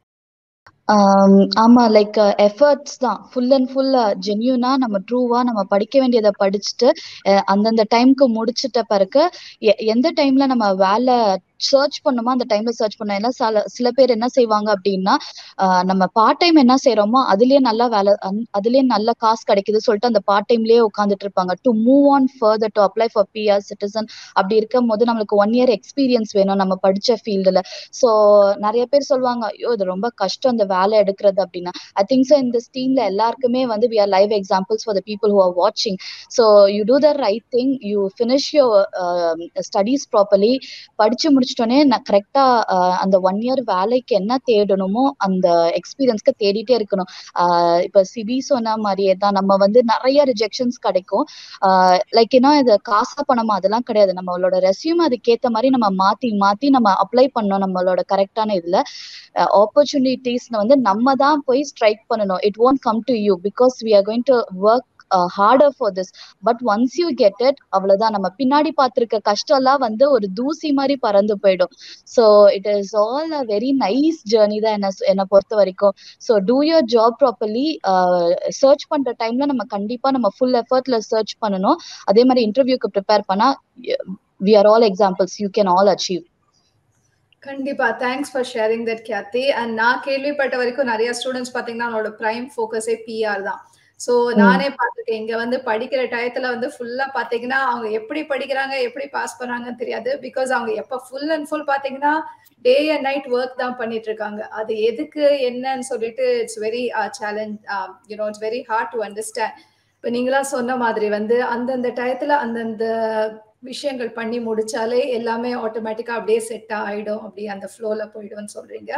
ஆமா லைக் எஃபர்ட்ஸ் தான் ஃபுல் அண்ட் ஃபுல் ஜென்யூனா நம்ம ட்ரூவா நம்ம படிக்க வேண்டியதை படிச்சுட்டு அந்தந்த டைம்க்கு முடிச்சிட்ட பிறகு எந்த டைம்ல நம்ம வேலை சர்ச் பண்ணுமோ அந்த டைம்ல சர்ச் பண்ணோம் ஏன்னா சில சில பேர் என்ன செய்வாங்க அப்படின்னா நம்ம பார்ட் டைம் என்ன செய்யறோமோ அதுலயே நல்லா வேலை அதுலயே நல்ல காசு கிடைக்குது சொல்லிட்டு அந்த பார்ட் டைம்லயே உட்காந்துட்டு இருப்பாங்க to move on further to apply for PR citizen அப்படி இருக்கும் போது நம்மளுக்கு ஒன் இயர் எக்ஸ்பீரியன்ஸ் வேணும் நம்ம படிச்ச ஃபீல்டுல ஸோ நிறைய பேர் சொல்லுவாங்க ஐயோ இது ரொம்ப கஷ்டம் அந்த வேலை எடுக்கிறது அப்படின்னா ஐ திங்க் ஸோ இந்த ஸ்டீம்ல எல்லாருக்குமே வந்து we are live examples for the people who are வாட்சிங் so you do the right thing you finish your studies properly படிச்சு முடிச்சு முடிச்சிட்டோன்னே நான் கரெக்டா அந்த ஒன் இயர் வேலைக்கு என்ன தேடணுமோ அந்த எக்ஸ்பீரியன்ஸ்க்கு தேடிட்டே இருக்கணும் ஆஹ் இப்ப சிபி சொன்ன மாதிரியே தான் நம்ம வந்து நிறைய ரிஜெக்ஷன்ஸ் கிடைக்கும் லைக் ஏன்னா இது காசா பணமா அதெல்லாம் கிடையாது நம்மளோட ரெசியூம் அதுக்கேத்த மாதிரி நம்ம மாத்தி மாத்தி நம்ம அப்ளை பண்ணோம் நம்மளோட கரெக்டான இதுல ஆப்பர்ச்சுனிட்டிஸ் வந்து நம்ம தான் போய் ஸ்ட்ரைக் பண்ணணும் it won't come to you because we are going to work harder for this but once you get it அவ்வளவுதான் நம்ம பின்னாடி பார்த்திருக்க கஷ்டம் எல்லாம் வந்து ஒரு தூசி மாதிரி பறந்து போயிடும் so it is all a very nice journey தான் என்ன என்னை பொறுத்த வரைக்கும் so do your job properly search பண்ற டைம்ல நம்ம கண்டிப்பா நம்ம ஃபுல் எஃபர்ட்ல சர்ச் பண்ணணும் அதே மாதிரி இன்டர்வியூக்கு ப்ரிப்பேர் பண்ணா we are all examples you can all achieve கண்டிப்பா thanks for sharing that Kathy and நான் கேள்விப்பட்ட வரைக்கும் நிறைய ஸ்டூடெண்ட்ஸ் பாத்தீங்கன்னா அவனோட பிரைம் ஃபோக்கஸே பிஆர் தான் சோ நானே பார்த்துருக்கேன் இங்க வந்து படிக்கிற டயத்துல வந்து ஃபுல்லா பாத்தீங்கன்னா அவங்க எப்படி படிக்கிறாங்க எப்படி பாஸ் பண்றாங்கன்னு தெரியாது பிகாஸ் அவங்க எப்ப ஃபுல் அண்ட் ஃபுல் பாத்தீங்கன்னா டே அண்ட் நைட் ஒர்க் தான் பண்ணிட்டு இருக்காங்க அது எதுக்கு என்னன்னு சொல்லிட்டு it's very challenge you know it's very hard to understand இப்போ நீங்களா சொன்ன மாதிரி வந்து அந்தந்த டயத்துல அந்தந்த விஷயங்கள் பண்ணி முடிச்சாலே எல்லாமே ஆட்டோமேட்டிக்கா அப்படியே செட் ஆயிடும் அப்படி அந்த ஃப்ளோல போயிடும்னு சொல்றீங்க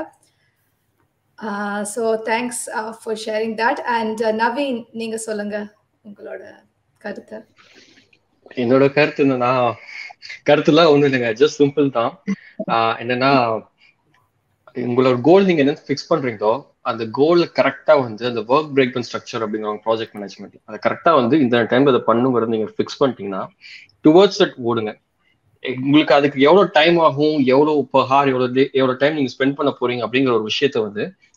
so thanks for sharing that and Naveen நீங்க சொல்லுங்க உங்களோட கருத்தை என்னோட கருத்து என்னன்னா கருத்துலாம் ஒண்ணும் இல்லைங்க ஜஸ்ட் சிம்பிள் தான் என்னன்னா உங்களோட கோல் நீங்க என்ன ஃபிக்ஸ் பண்றீங்களோ அந்த கோல் கரெக்டா வந்து அந்த ஒர்க் பிரேக் பன் ஸ்ட்ரக்சர் அப்படிங்கிற ப்ராஜெக்ட் மேனேஜ்மெண்ட் அதை கரெக்டா வந்து இந்த டைம்ல அதை பண்ணுங்கிறது நீங்க ஃபிக்ஸ் பண்ணிட்டீங்கன்னா டுவர்ட்ஸ் தட் ஓடுங்க உங்களுக்கு அதுக்கு எவ்வளவு டைம் ஆகும் எவ்வளவு இப்போ ஹார் எவ்வளவு எவ்வளவு டைம் நீங்க ஸ்பெண்ட் பண்ண போறீங்க அப்படிங்கிற ஒரு விஷயத்த வந்து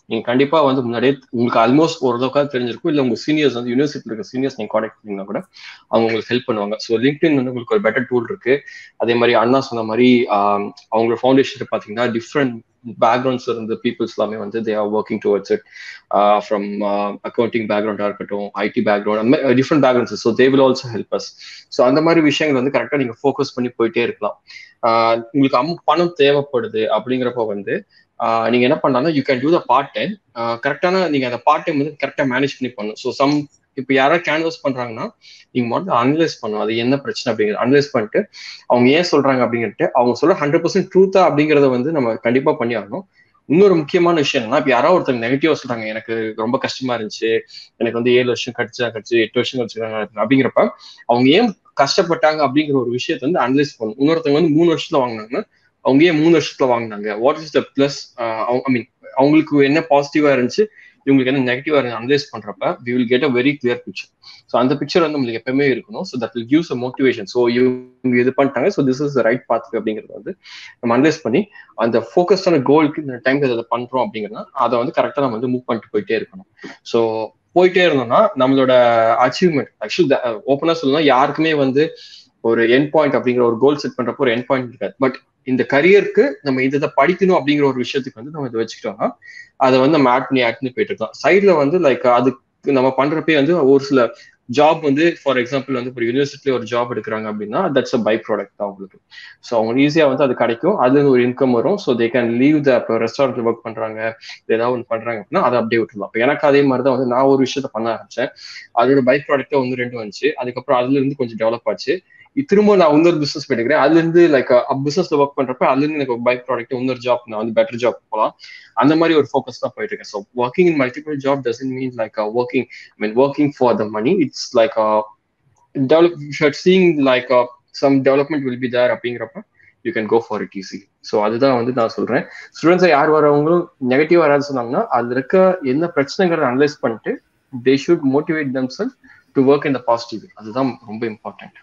நீங்க கண்டிப்பா வந்து முன்னாடியே உங்களுக்கு ஆல்மோஸ்ட் ஓரளவுக்காக தெரிஞ்சிருக்கும் இல்ல உங்க சீனியர்ஸ் வந்து யூனிவர்சிட்டியில் இருக்க சீனியர்ஸ் நீங்க காண்டாக்ட் பண்ணீங்கன்னா கூட அவங்க உங்களுக்கு ஹெல்ப் பண்ணுவாங்க ஸோ லிங்க்டின் வந்து உங்களுக்கு ஒரு பெட்டர் டூல் இருக்கு அதே மாதிரி அண்ணா சொன்ன மாதிரி அவங்களோட ஃபவுண்டேஷன் பாத்தீங்கன்னா டிஃப்ரெண்ட் பேக்ரவுண்ட்ஸ் இருந்த பீப்புள்ஸ் எல்லாமே வந்து they are working towards it from accounting பேக்ரவுண்டா இருக்கட்டும் ஐடி பேக்ரவுண்ட் அந்த மாதிரி different backgrounds so they will also help us so அந்த மாதிரி விஷயங்கள் வந்து கரெக்டாக நீங்க ஃபோக்கஸ் பண்ணி போயிட்டே இருக்கலாம் உங்களுக்கு அம் பணம் தேவைப்படுது அப்படிங்கிறப்ப வந்து நீங்க என்ன பண்ணலாம்னா you can do the part time கரெக்டான நீங்க அந்த பார்ட் டைம் வந்து கரெக்டா மேனேஜ் பண்ணி பண்ணணும் ஸோ சம் இப்போ யாராவது கேன்வஸ் பண்றாங்கன்னா நீங்க முதல்ல அனலைஸ் பண்ணணும் அது என்ன பிரச்சனை அப்படிங்கிறது அனலைஸ் பண்ணிட்டு அவங்க ஏன் சொல்றாங்க அப்படிங்கிறது அவங்க சொல்ற ஹண்ட்ரட் பர்சன்ட் ட்ரூத்தா அப்படிங்கறத வந்து நம்ம கண்டிப்பா பண்ணி ஆகணும் இன்னொரு முக்கியமான விஷயம் என்னன்னா இப்போ யாராவது ஒருத்தங்க நெகட்டிவா சொல்றாங்க எனக்கு ரொம்ப கஷ்டமா இருந்துச்சு எனக்கு வந்து ஏழு வருஷம் கடிச்சா கடிச்சு எட்டு வருஷம் கடிச்சிருக்காங்க அப்படிங்கிறப்ப அவங்க ஏன் கஷ்டப்பட்டாங்க அப்படிங்கிற ஒரு விஷயத்த வந்து அனலைஸ் பண்ணணும் இன்னொருத்தவங்க வந்து மூணு வருஷத்துல வாங்கினாங்கன்னா அவங்க ஏன் மூணு வருஷத்துல வாங்கினாங்க what is the plus I mean அவங்களுக்கு என்ன பாசிட்டிவா இருந்துச்சு இவங்களுக்கு என்ன நெகட்டிவா இருந்து அனலைஸ் பண்றப்ப we will get a very clear picture so அந்த பிக்சர் வந்து நம்மளுக்கு எப்பவுமே இருக்கணும் so that will gives a motivation so இவங்க இது பண்ணிட்டாங்க so this is right path அப்படிங்கிறது வந்து நம்ம அனலைஸ் பண்ணி அந்த ஃபோக்கஸ்டான கோலுக்கு இந்த டைம் அதை பண்றோம் அப்படிங்கிறத அதை வந்து கரெக்டாக நம்ம வந்து மூவ் பண்ணிட்டு போயிட்டே இருக்கணும் ஸோ போயிட்டே இருந்தோம்னா நம்மளோட அச்சீவ்மெண்ட் ஆக்சுவலி ஓப்பனா சொல்லணும் யாருக்குமே வந்து ஒரு என் பாயிண்ட் அப்படிங்கிற ஒரு கோல் செட் பண்றப்போ ஒரு என் பாயிண்ட் இருக்காது பட் இந்த கரியருக்கு நம்ம இதை படிக்கணும் அப்படிங்கிற ஒரு விஷயத்துக்கு வந்து நம்ம இதை வச்சுக்கிட்டோம்னா அதை வந்து நம்ம ஆட் பண்ணி ஆட் பண்ணி போயிட்டு இருக்கோம் சைட்ல வந்து லைக் அதுக்கு நம்ம பண்றப்பே வந்து ஒரு சில ஜாப் வந்து ஃபார் எக்ஸாம்பிள் வந்து ஒரு யூனிவர்சிட்டியில ஒரு ஜாப் எடுக்கிறாங்க அப்படின்னா தட்ஸ் அ பை ப்ராடக்ட் தான் உங்களுக்கு ஸோ அவங்க ஈஸியா வந்து அது கிடைக்கும் அதுல ஒரு இன்கம் வரும் so they can leave the இப்போ ரெஸ்டாரண்ட்ல ஒர்க் பண்றாங்க ஏதாவது ஒன்று பண்றாங்க அப்படின்னா அதை அப்படியே விட்டுலாம் இப்போ எனக்கு அதே மாதிரி தான் வந்து நான் ஒரு விஷயத்த பண்ண ஆரம்பிச்சேன் அதோட பை ப்ராடக்ட்டை ஒன்று ரெண்டு வந்துச்சு அதுக்கப்புறம் அதுல இருந்து கொஞ்சம் டெவலப் ஆச்சு திரும்ப நான் இன்னொரு பிசினஸ் போயிட்டுக்கிறேன் அதுல இருந்து லைக் பிசினஸ்ல ஒர்க் பண்றப்ப அதுல இருந்து எனக்கு பைக் ப்ராடக்ட் இன்னொரு ஜாப் நான் வந்து பெட்டர் ஜாப் போகலாம் அந்த மாதிரி ஒரு ஃபோக்கஸ் தான் போயிட்டு இருக்கேன் so working in multiple job doesn't mean like working I mean working for the money it's like develop seeing like some development will be there அப்படிங்கிறப்ப you can go for it easy so அதுதான் வந்து நான் சொல்றேன் ஸ்டூடெண்ட்ஸை யார் வரவங்களும் நெகட்டிவ் யாராவது சொன்னாங்கன்னா அதுல இருக்க என்ன பிரச்சனைங்கிறத அனலைஸ் பண்ணிட்டு they should motivate themselves to work in the positive அதுதான் ரொம்ப இம்பார்ட்டன்ட்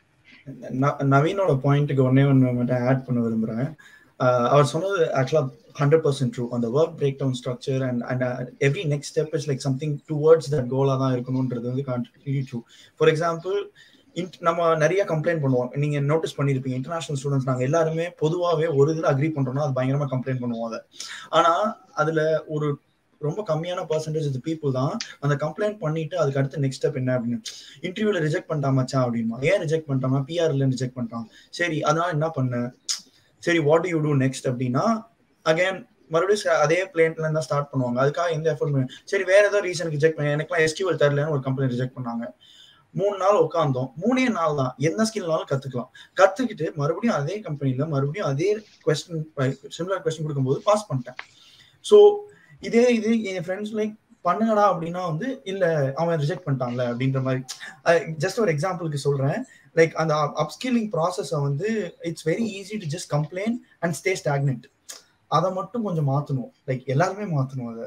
நவீனோட பாயிண்ட்டுக்கு ஒன்னே ஒன்று மட்டும் ஆட் பண்ண விரும்புகிறேன் அவர் சொன்னது ஆக்சுவலாக ஹண்ட்ரட் பர்சன்ட் ட்ரூ அந்த work break down structure and and every next step is like something towards that கோலாக தான் இருக்கணுன்றது வந்து கண்டினியூ ட்ரூ ஃபார் எக்ஸாம்பிள் நம்ம நிறைய கம்ப்ளைண்ட் பண்ணுவோம் நீங்க நோட்டீஸ் பண்ணிருப்பீங்க இன்டர்நேஷனல் ஸ்டூடெண்ட்ஸ் நாங்க எல்லாருமே பொதுவாகவே ஒரு இதில் அக்ரி பண்றோம்னா அது பயங்கரமா கம்ப்ளைண்ட் பண்ணுவோம் அதை ஆனா அதுல ஒரு ரொம்ப கம்மியான பர்சன்டேஜ் இது பீப்புள் தான் அந்த கம்ப்ளைண்ட் பண்ணிட்டு அதுக்கு அடுத்து நெக்ஸ்ட் ஸ்டெப் என்ன அப்படின்னு இன்டர்வியூல ரிஜெக்ட் பண்ணிட்டான் மச்சான் அப்படிமா ஏன் ரிஜெக்ட் பண்ணிட்டான் பிஆர்ல ரிஜெக்ட் பண்ணிட்டான் சரி அதனால என்ன பண்ண சரி வாட் யூ டூ நெக்ஸ்ட் அப்படின்னா அகைன் மறுபடியும் அதே பிளேன்ல இருந்தா ஸ்டார்ட் பண்ணுவாங்க அதுக்காக எந்த எஃபர்ட் சரி வேற ஏதோ ரீசனுக்கு ரிஜெக்ட் பண்ணி எனக்குலாம் எஸ்கியூஎல் தரலன்னு ஒரு கம்பெனி ரிஜெக்ட் பண்ணாங்க மூணு நாள் உட்காந்தோம் மூணே நாள் தான் எந்த ஸ்கில்னாலும் கத்துக்கலாம் கத்துக்கிட்டு மறுபடியும் அதே கம்பெனில மறுபடியும் அதே கொஸ்டின் சிமிலர் கொஸ்டின் கொடுக்கும்போது பாஸ் பண்ணிட்டேன் ஸோ இதே இது என் ஃப்ரெண்ட்ஸ் லைக் பண்ணுங்கடா அப்படின்னா வந்து இல்ல அவன் ரிஜெக்ட் பண்ணிட்டான்ல அப்படின்ற மாதிரி ஜஸ்ட் ஒரு எக்ஸாம்பிளுக்கு சொல்றேன் லைக் அந்த அப்ஸ்கில்லிங் ப்ராசஸை வந்து it's very easy to just complaint and stay stagnant அதை மட்டும் கொஞ்சம் மாத்தணும் லைக் எல்லாருமே மாத்தணும் அதை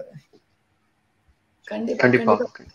கண்டிப்பா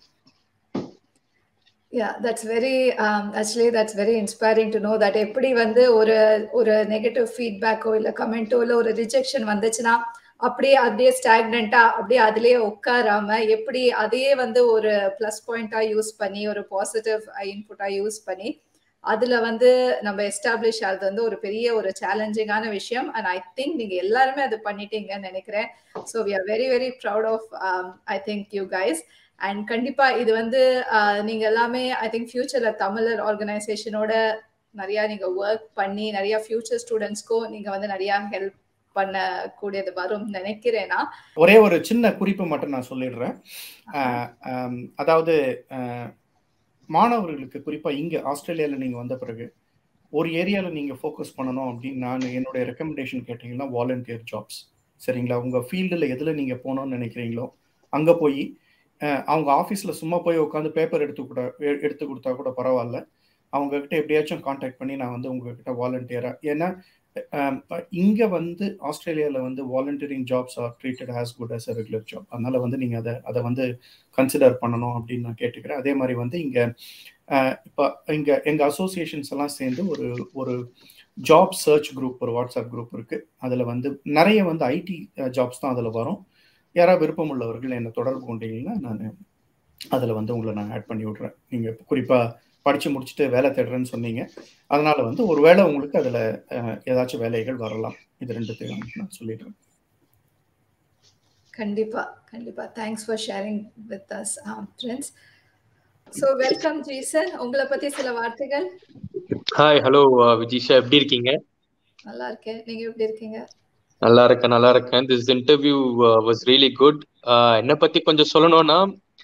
yeah that's very actually that's very inspiring to know that எப்படி வந்து ஒரு ஒரு நெகட்டிவ் ஃபீட்பேக்கோ இல்லை கமெண்ட்டோ இல்லை ஒரு ரிஜெக்ஷன் வந்துச்சுன்னா அப்படியே அப்படியே ஸ்டாக்னண்டா அப்படியே அதுலயே உட்காராம எப்படி அதையே வந்து ஒரு பிளஸ் பாயிண்டா யூஸ் பண்ணி ஒரு பாசிட்டிவ் இன்புட்டா யூஸ் பண்ணி அதுல வந்து நம்ம எஸ்டாப்ளிஷ் ஆகுது வந்து ஒரு பெரிய ஒரு சேலஞ்சிங்கான விஷயம் அண்ட் ஐ திங்க் நீங்க எல்லாருமே அது பண்ணிட்டீங்கன்னு நினைக்கிறேன் so we are very very proud of I think you guys and கண்டிப்பா இது வந்து நீங்க எல்லாமே ஐ திங்க் ஃபியூச்சர்ல தமிழர் ஆர்கனைசேஷனோட நிறைய நீங்க ஒர்க் பண்ணி நிறைய ஃபியூச்சர் ஸ்டூடெண்ட்ஸ்க்கும் நீங்க வந்து நிறைய ஹெல்ப் பண்ணக்கூடியது வரும் நினைக்கிறேன்னா ஒரே ஒரு சின்ன குறிப்பு மட்டும் நான் சொல்லிடுறேன் அதாவது மாணவர்களுக்கு குறிப்பா இங்க ஆஸ்திரேலியால நீங்க வந்த பிறகு ஒரு ஏரியால நீங்க ஃபோக்கஸ் பண்ணணும் அப்படின்னு நான் என்னுடைய ரெக்கமெண்டேஷன் கேட்டீங்கன்னா வாலண்டியர் ஜாப்ஸ் சரிங்களா உங்க ஃபீல்டுல எதுல நீங்க போகணும்னு நினைக்கிறீங்களோ அங்க போய் அவங்க ஆஃபீஸில் சும்மா போய் உட்காந்து பேப்பர் எடுத்து கூட எடுத்து கொடுத்தா கூட பரவாயில்ல அவங்க கிட்ட எப்படியாச்சும் காண்டாக்ட் பண்ணி நான் வந்து உங்ககிட்ட வாலண்டியராக ஏன்னா இங்கே வந்து ஆஸ்திரேலியாவில் வந்து volunteering jobs are treated as good as a regular job அதனால வந்து நீங்கள் அதை அதை வந்து கன்சிடர் பண்ணணும் அப்படின்னு நான் கேட்டுக்கிறேன் அதே மாதிரி வந்து இங்கே இப்போ இங்கே எங்கள் அசோசியேஷன்ஸ் எல்லாம் சேர்ந்து ஒரு ஒரு ஜாப் சர்ச் குரூப் ஒரு வாட்ஸ்அப் குரூப் இருக்குது அதில் வந்து நிறைய வந்து ஐடி ஜாப்ஸ் தான் அதில் வரும் யாராவது விருப்பம் உள்ளவர்கள் என்னை தொடர்பு கொண்டீங்கன்னா நான் அதில் வந்து உங்களை நான் ஆட் பண்ணி விட்றேன் நீங்கள் குறிப்பாக படித்து முடிச்சுட்டு வேலை தேடுறேன்னு சொன்னீங்க அதனால வந்து ஒரு வேளை உங்களுக்கு அதில் ஏதாச்சும் வேலைகள் வரலாம் இது ரெண்டுத்தையும் நான் சொல்லிடுறேன் கண்டிப்பா கண்டிப்பா thanks for sharing with us friends so welcome Jason உங்களை பத்தி சில வார்த்தைகள் ஹாய் ஹலோ விஜிஷா எப்படி இருக்கீங்க நல்லா இருக்கேன் நீங்க எப்படி இருக்கீங்க நல்லா இருக்கேன் நல்லா இருக்கேன் this interview was really good என்னை பத்தி கொஞ்சம் சொல்லணும்னா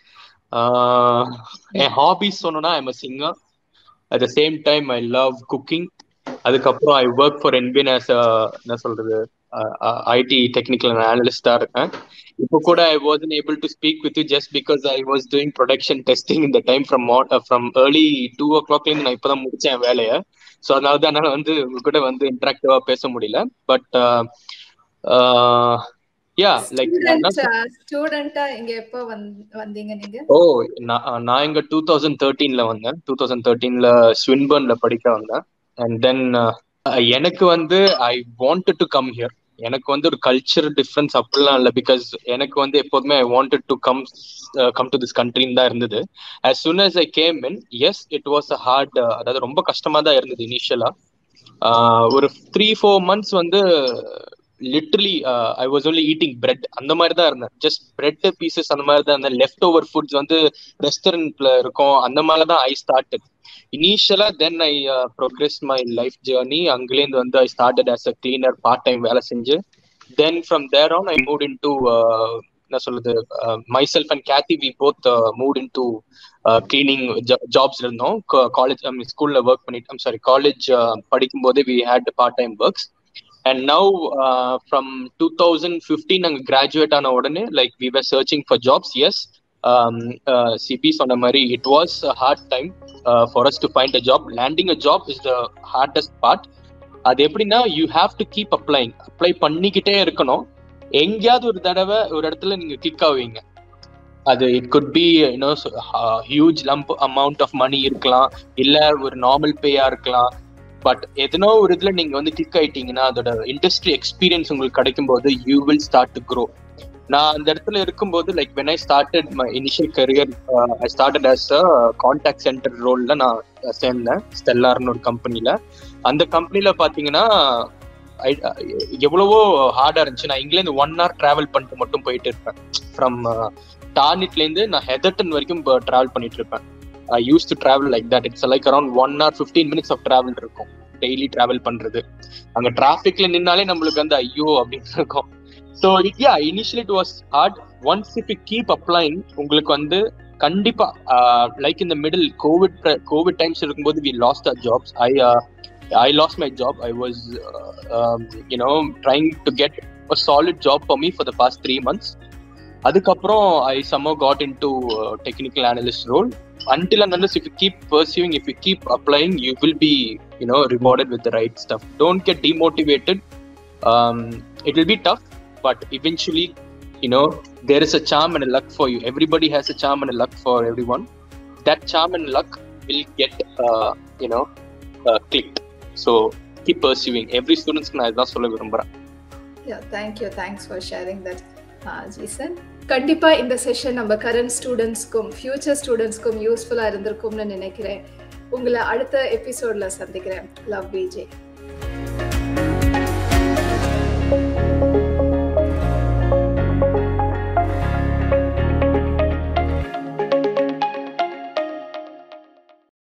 என் ஹாபிஸ் சொன்னோம்னா I'm a singer at the same time I love cooking அதுக்கப்புறம் I work for NBN as என்ன சொல்றது ஐடி டெக்னிக்கல் அனலிஸ்டா இருக்கேன் இப்போ கூட I wasn't able to speak with you just because I was doing production testing இந்த time from from early two ஓ கிளாக்லேருந்து நான் இப்போதான் முடிச்சேன் வேலையை ஸோ அதனால தான் என்னால் வந்து உங்க கூட வந்து இன்ட்ராக்டிவா பேச முடியல பட் யா லைக் ஸ்டூடெண்டா இங்க எப்போ வந்தீங்க நீங்க ஓ நான் இங்க டூ தௌசண்ட் தேர்ட்டீன்ல வந்தேன் டூ தௌசண்ட் தேர்ட்டீன்ல ஸ்வின்பர்ன்ல படிக்க வந்தேன் அண்ட் தென் எனக்கு வந்து I want to come here எனக்கு வந்து ஒரு கல்ச்சர் டிஃப்ரென்ஸ் அப்படிலாம் இல்லை பிகாஸ் எனக்கு வந்து எப்போதுமே I wanted to come come to this கண்ட்ரின்னு தான் இருந்தது as soon as I came in yes it was a hard அதாவது ரொம்ப கஷ்டமா தான் இருந்தது இனிஷியலா ஒரு த்ரீ ஃபோர் மந்த்ஸ் வந்து literally I was only eating bread அந்த மாதிரி தான் இருந்தேன் ஜஸ்ட் பிரெட் பீசஸ் அந்த மாதிரி தான் இருந்தேன் லெஃப்ட் ஓவர் ஃபுட்ஸ் வந்து ரெஸ்டாரண்ட்ல இருக்கும் அந்த மாதிரி தான் ஐ ஸ்டார்டட் இனிஷியலா then I progress my life journey அங்கேருந்து வந்து I started as a cleaner part time வேலை செஞ்சு then from there on I moved in to என்ன சொல்றது myself and Kathy we both moved in to cleaning jobs இருந்தோம் காலேஜ் ஸ்கூல்ல ஒர்க் பண்ணிட்டு சாரி காலேஜ் படிக்கும் போதே we had part time works and now from two thousand fifteen நாங்கள் கிராஜுவேட் ஆன உடனே like we were searching for jobs as CB சொன்ன மாதிரி it was hard time for us to find a job landing a job is the hardest part அது எப்படின்னா you have to keep applying apply பண்ணிக்கிட்டே இருக்கணும் எங்கேயாவது ஒரு தடவை ஒரு இடத்துல நீங்க கிளிக் ஆவீங்க அது it could be you know huge lump amount of money இருக்கலாம் இல்ல ஒரு நார்மல் பேயா இருக்கலாம் பட் எதனோ ஒரு இதுல நீங்க வந்து கிளிக் ஆயிட்டீங்கன்னா அதோட இண்டஸ்ட்ரி எக்ஸ்பீரியன்ஸ் உங்களுக்கு கிடைக்கும் போது you will start to grow நான் அந்த இடத்துல இருக்கும்போது like when I started my initial career I started as a contact center ரோல்ல நான் சேர்ந்தேன் ஸ்டெல்லார்னு ஒரு கம்பெனில அந்த கம்பெனில பாத்தீங்கன்னா எவ்வளவோ ஹார்டா இருந்துச்சு நான் இங்கிலேருந்து ஒன் ஹவர் டிராவல் பண்ணிட்டு மட்டும் போயிட்டு இருப்பேன் ஃப்ரம் டார்னிட்ல இருந்து நான் ஹெதர்டன் வரைக்கும் டிராவல் பண்ணிட்டு இருப்பேன் I used to travel like that it's like around one hour fifteen minutes of travel இருக்கும் டெய்லி டிராவல் பண்றது அங்க டிராபிக்ல நின்னாலே நம்மளுக்கு வந்து ஐயோ அப்படின்னு இருக்கும் so yeah initially it was hard once if you keep applying உங்களுக்கு வந்து கண்டிப்பா லைக் இந்த மிடில் கோவிட் கோவிட் டைம்ஸ் இருக்கும்போது we lost our jobs I I lost my job I was you know trying to get a solid job for me for the past three months அதுக்கப்புறம் I somehow got in to technical analyst role until and unless if you keep pursuing if you keep applying you will be you know rewarded with the right stuff don't get demotivated um, it will be tough but eventually you know there is a charm and a luck for you everybody has a charm and a luck for everyone that charm and luck will get uh, you know uh, clicked so keep pursuing every students நான் இதான் சொல்ல விரும்புறேன் yeah thank you thanks for sharing that uh, jason கண்டிப்பா இந்த செஷன் நம்ம கரண்ட் ஸ்டூடெண்ட்ஸ்க்கும் ஃபியூச்சர் ஸ்டூடெண்ட்ஸ்க்கும் யூஸ்ஃபுல்லா இருந்திருக்கும்னு நினைக்கிறேன் உங்களை அடுத்த எபிசோட்ல சந்திக்கிறேன் லவ் விஜய்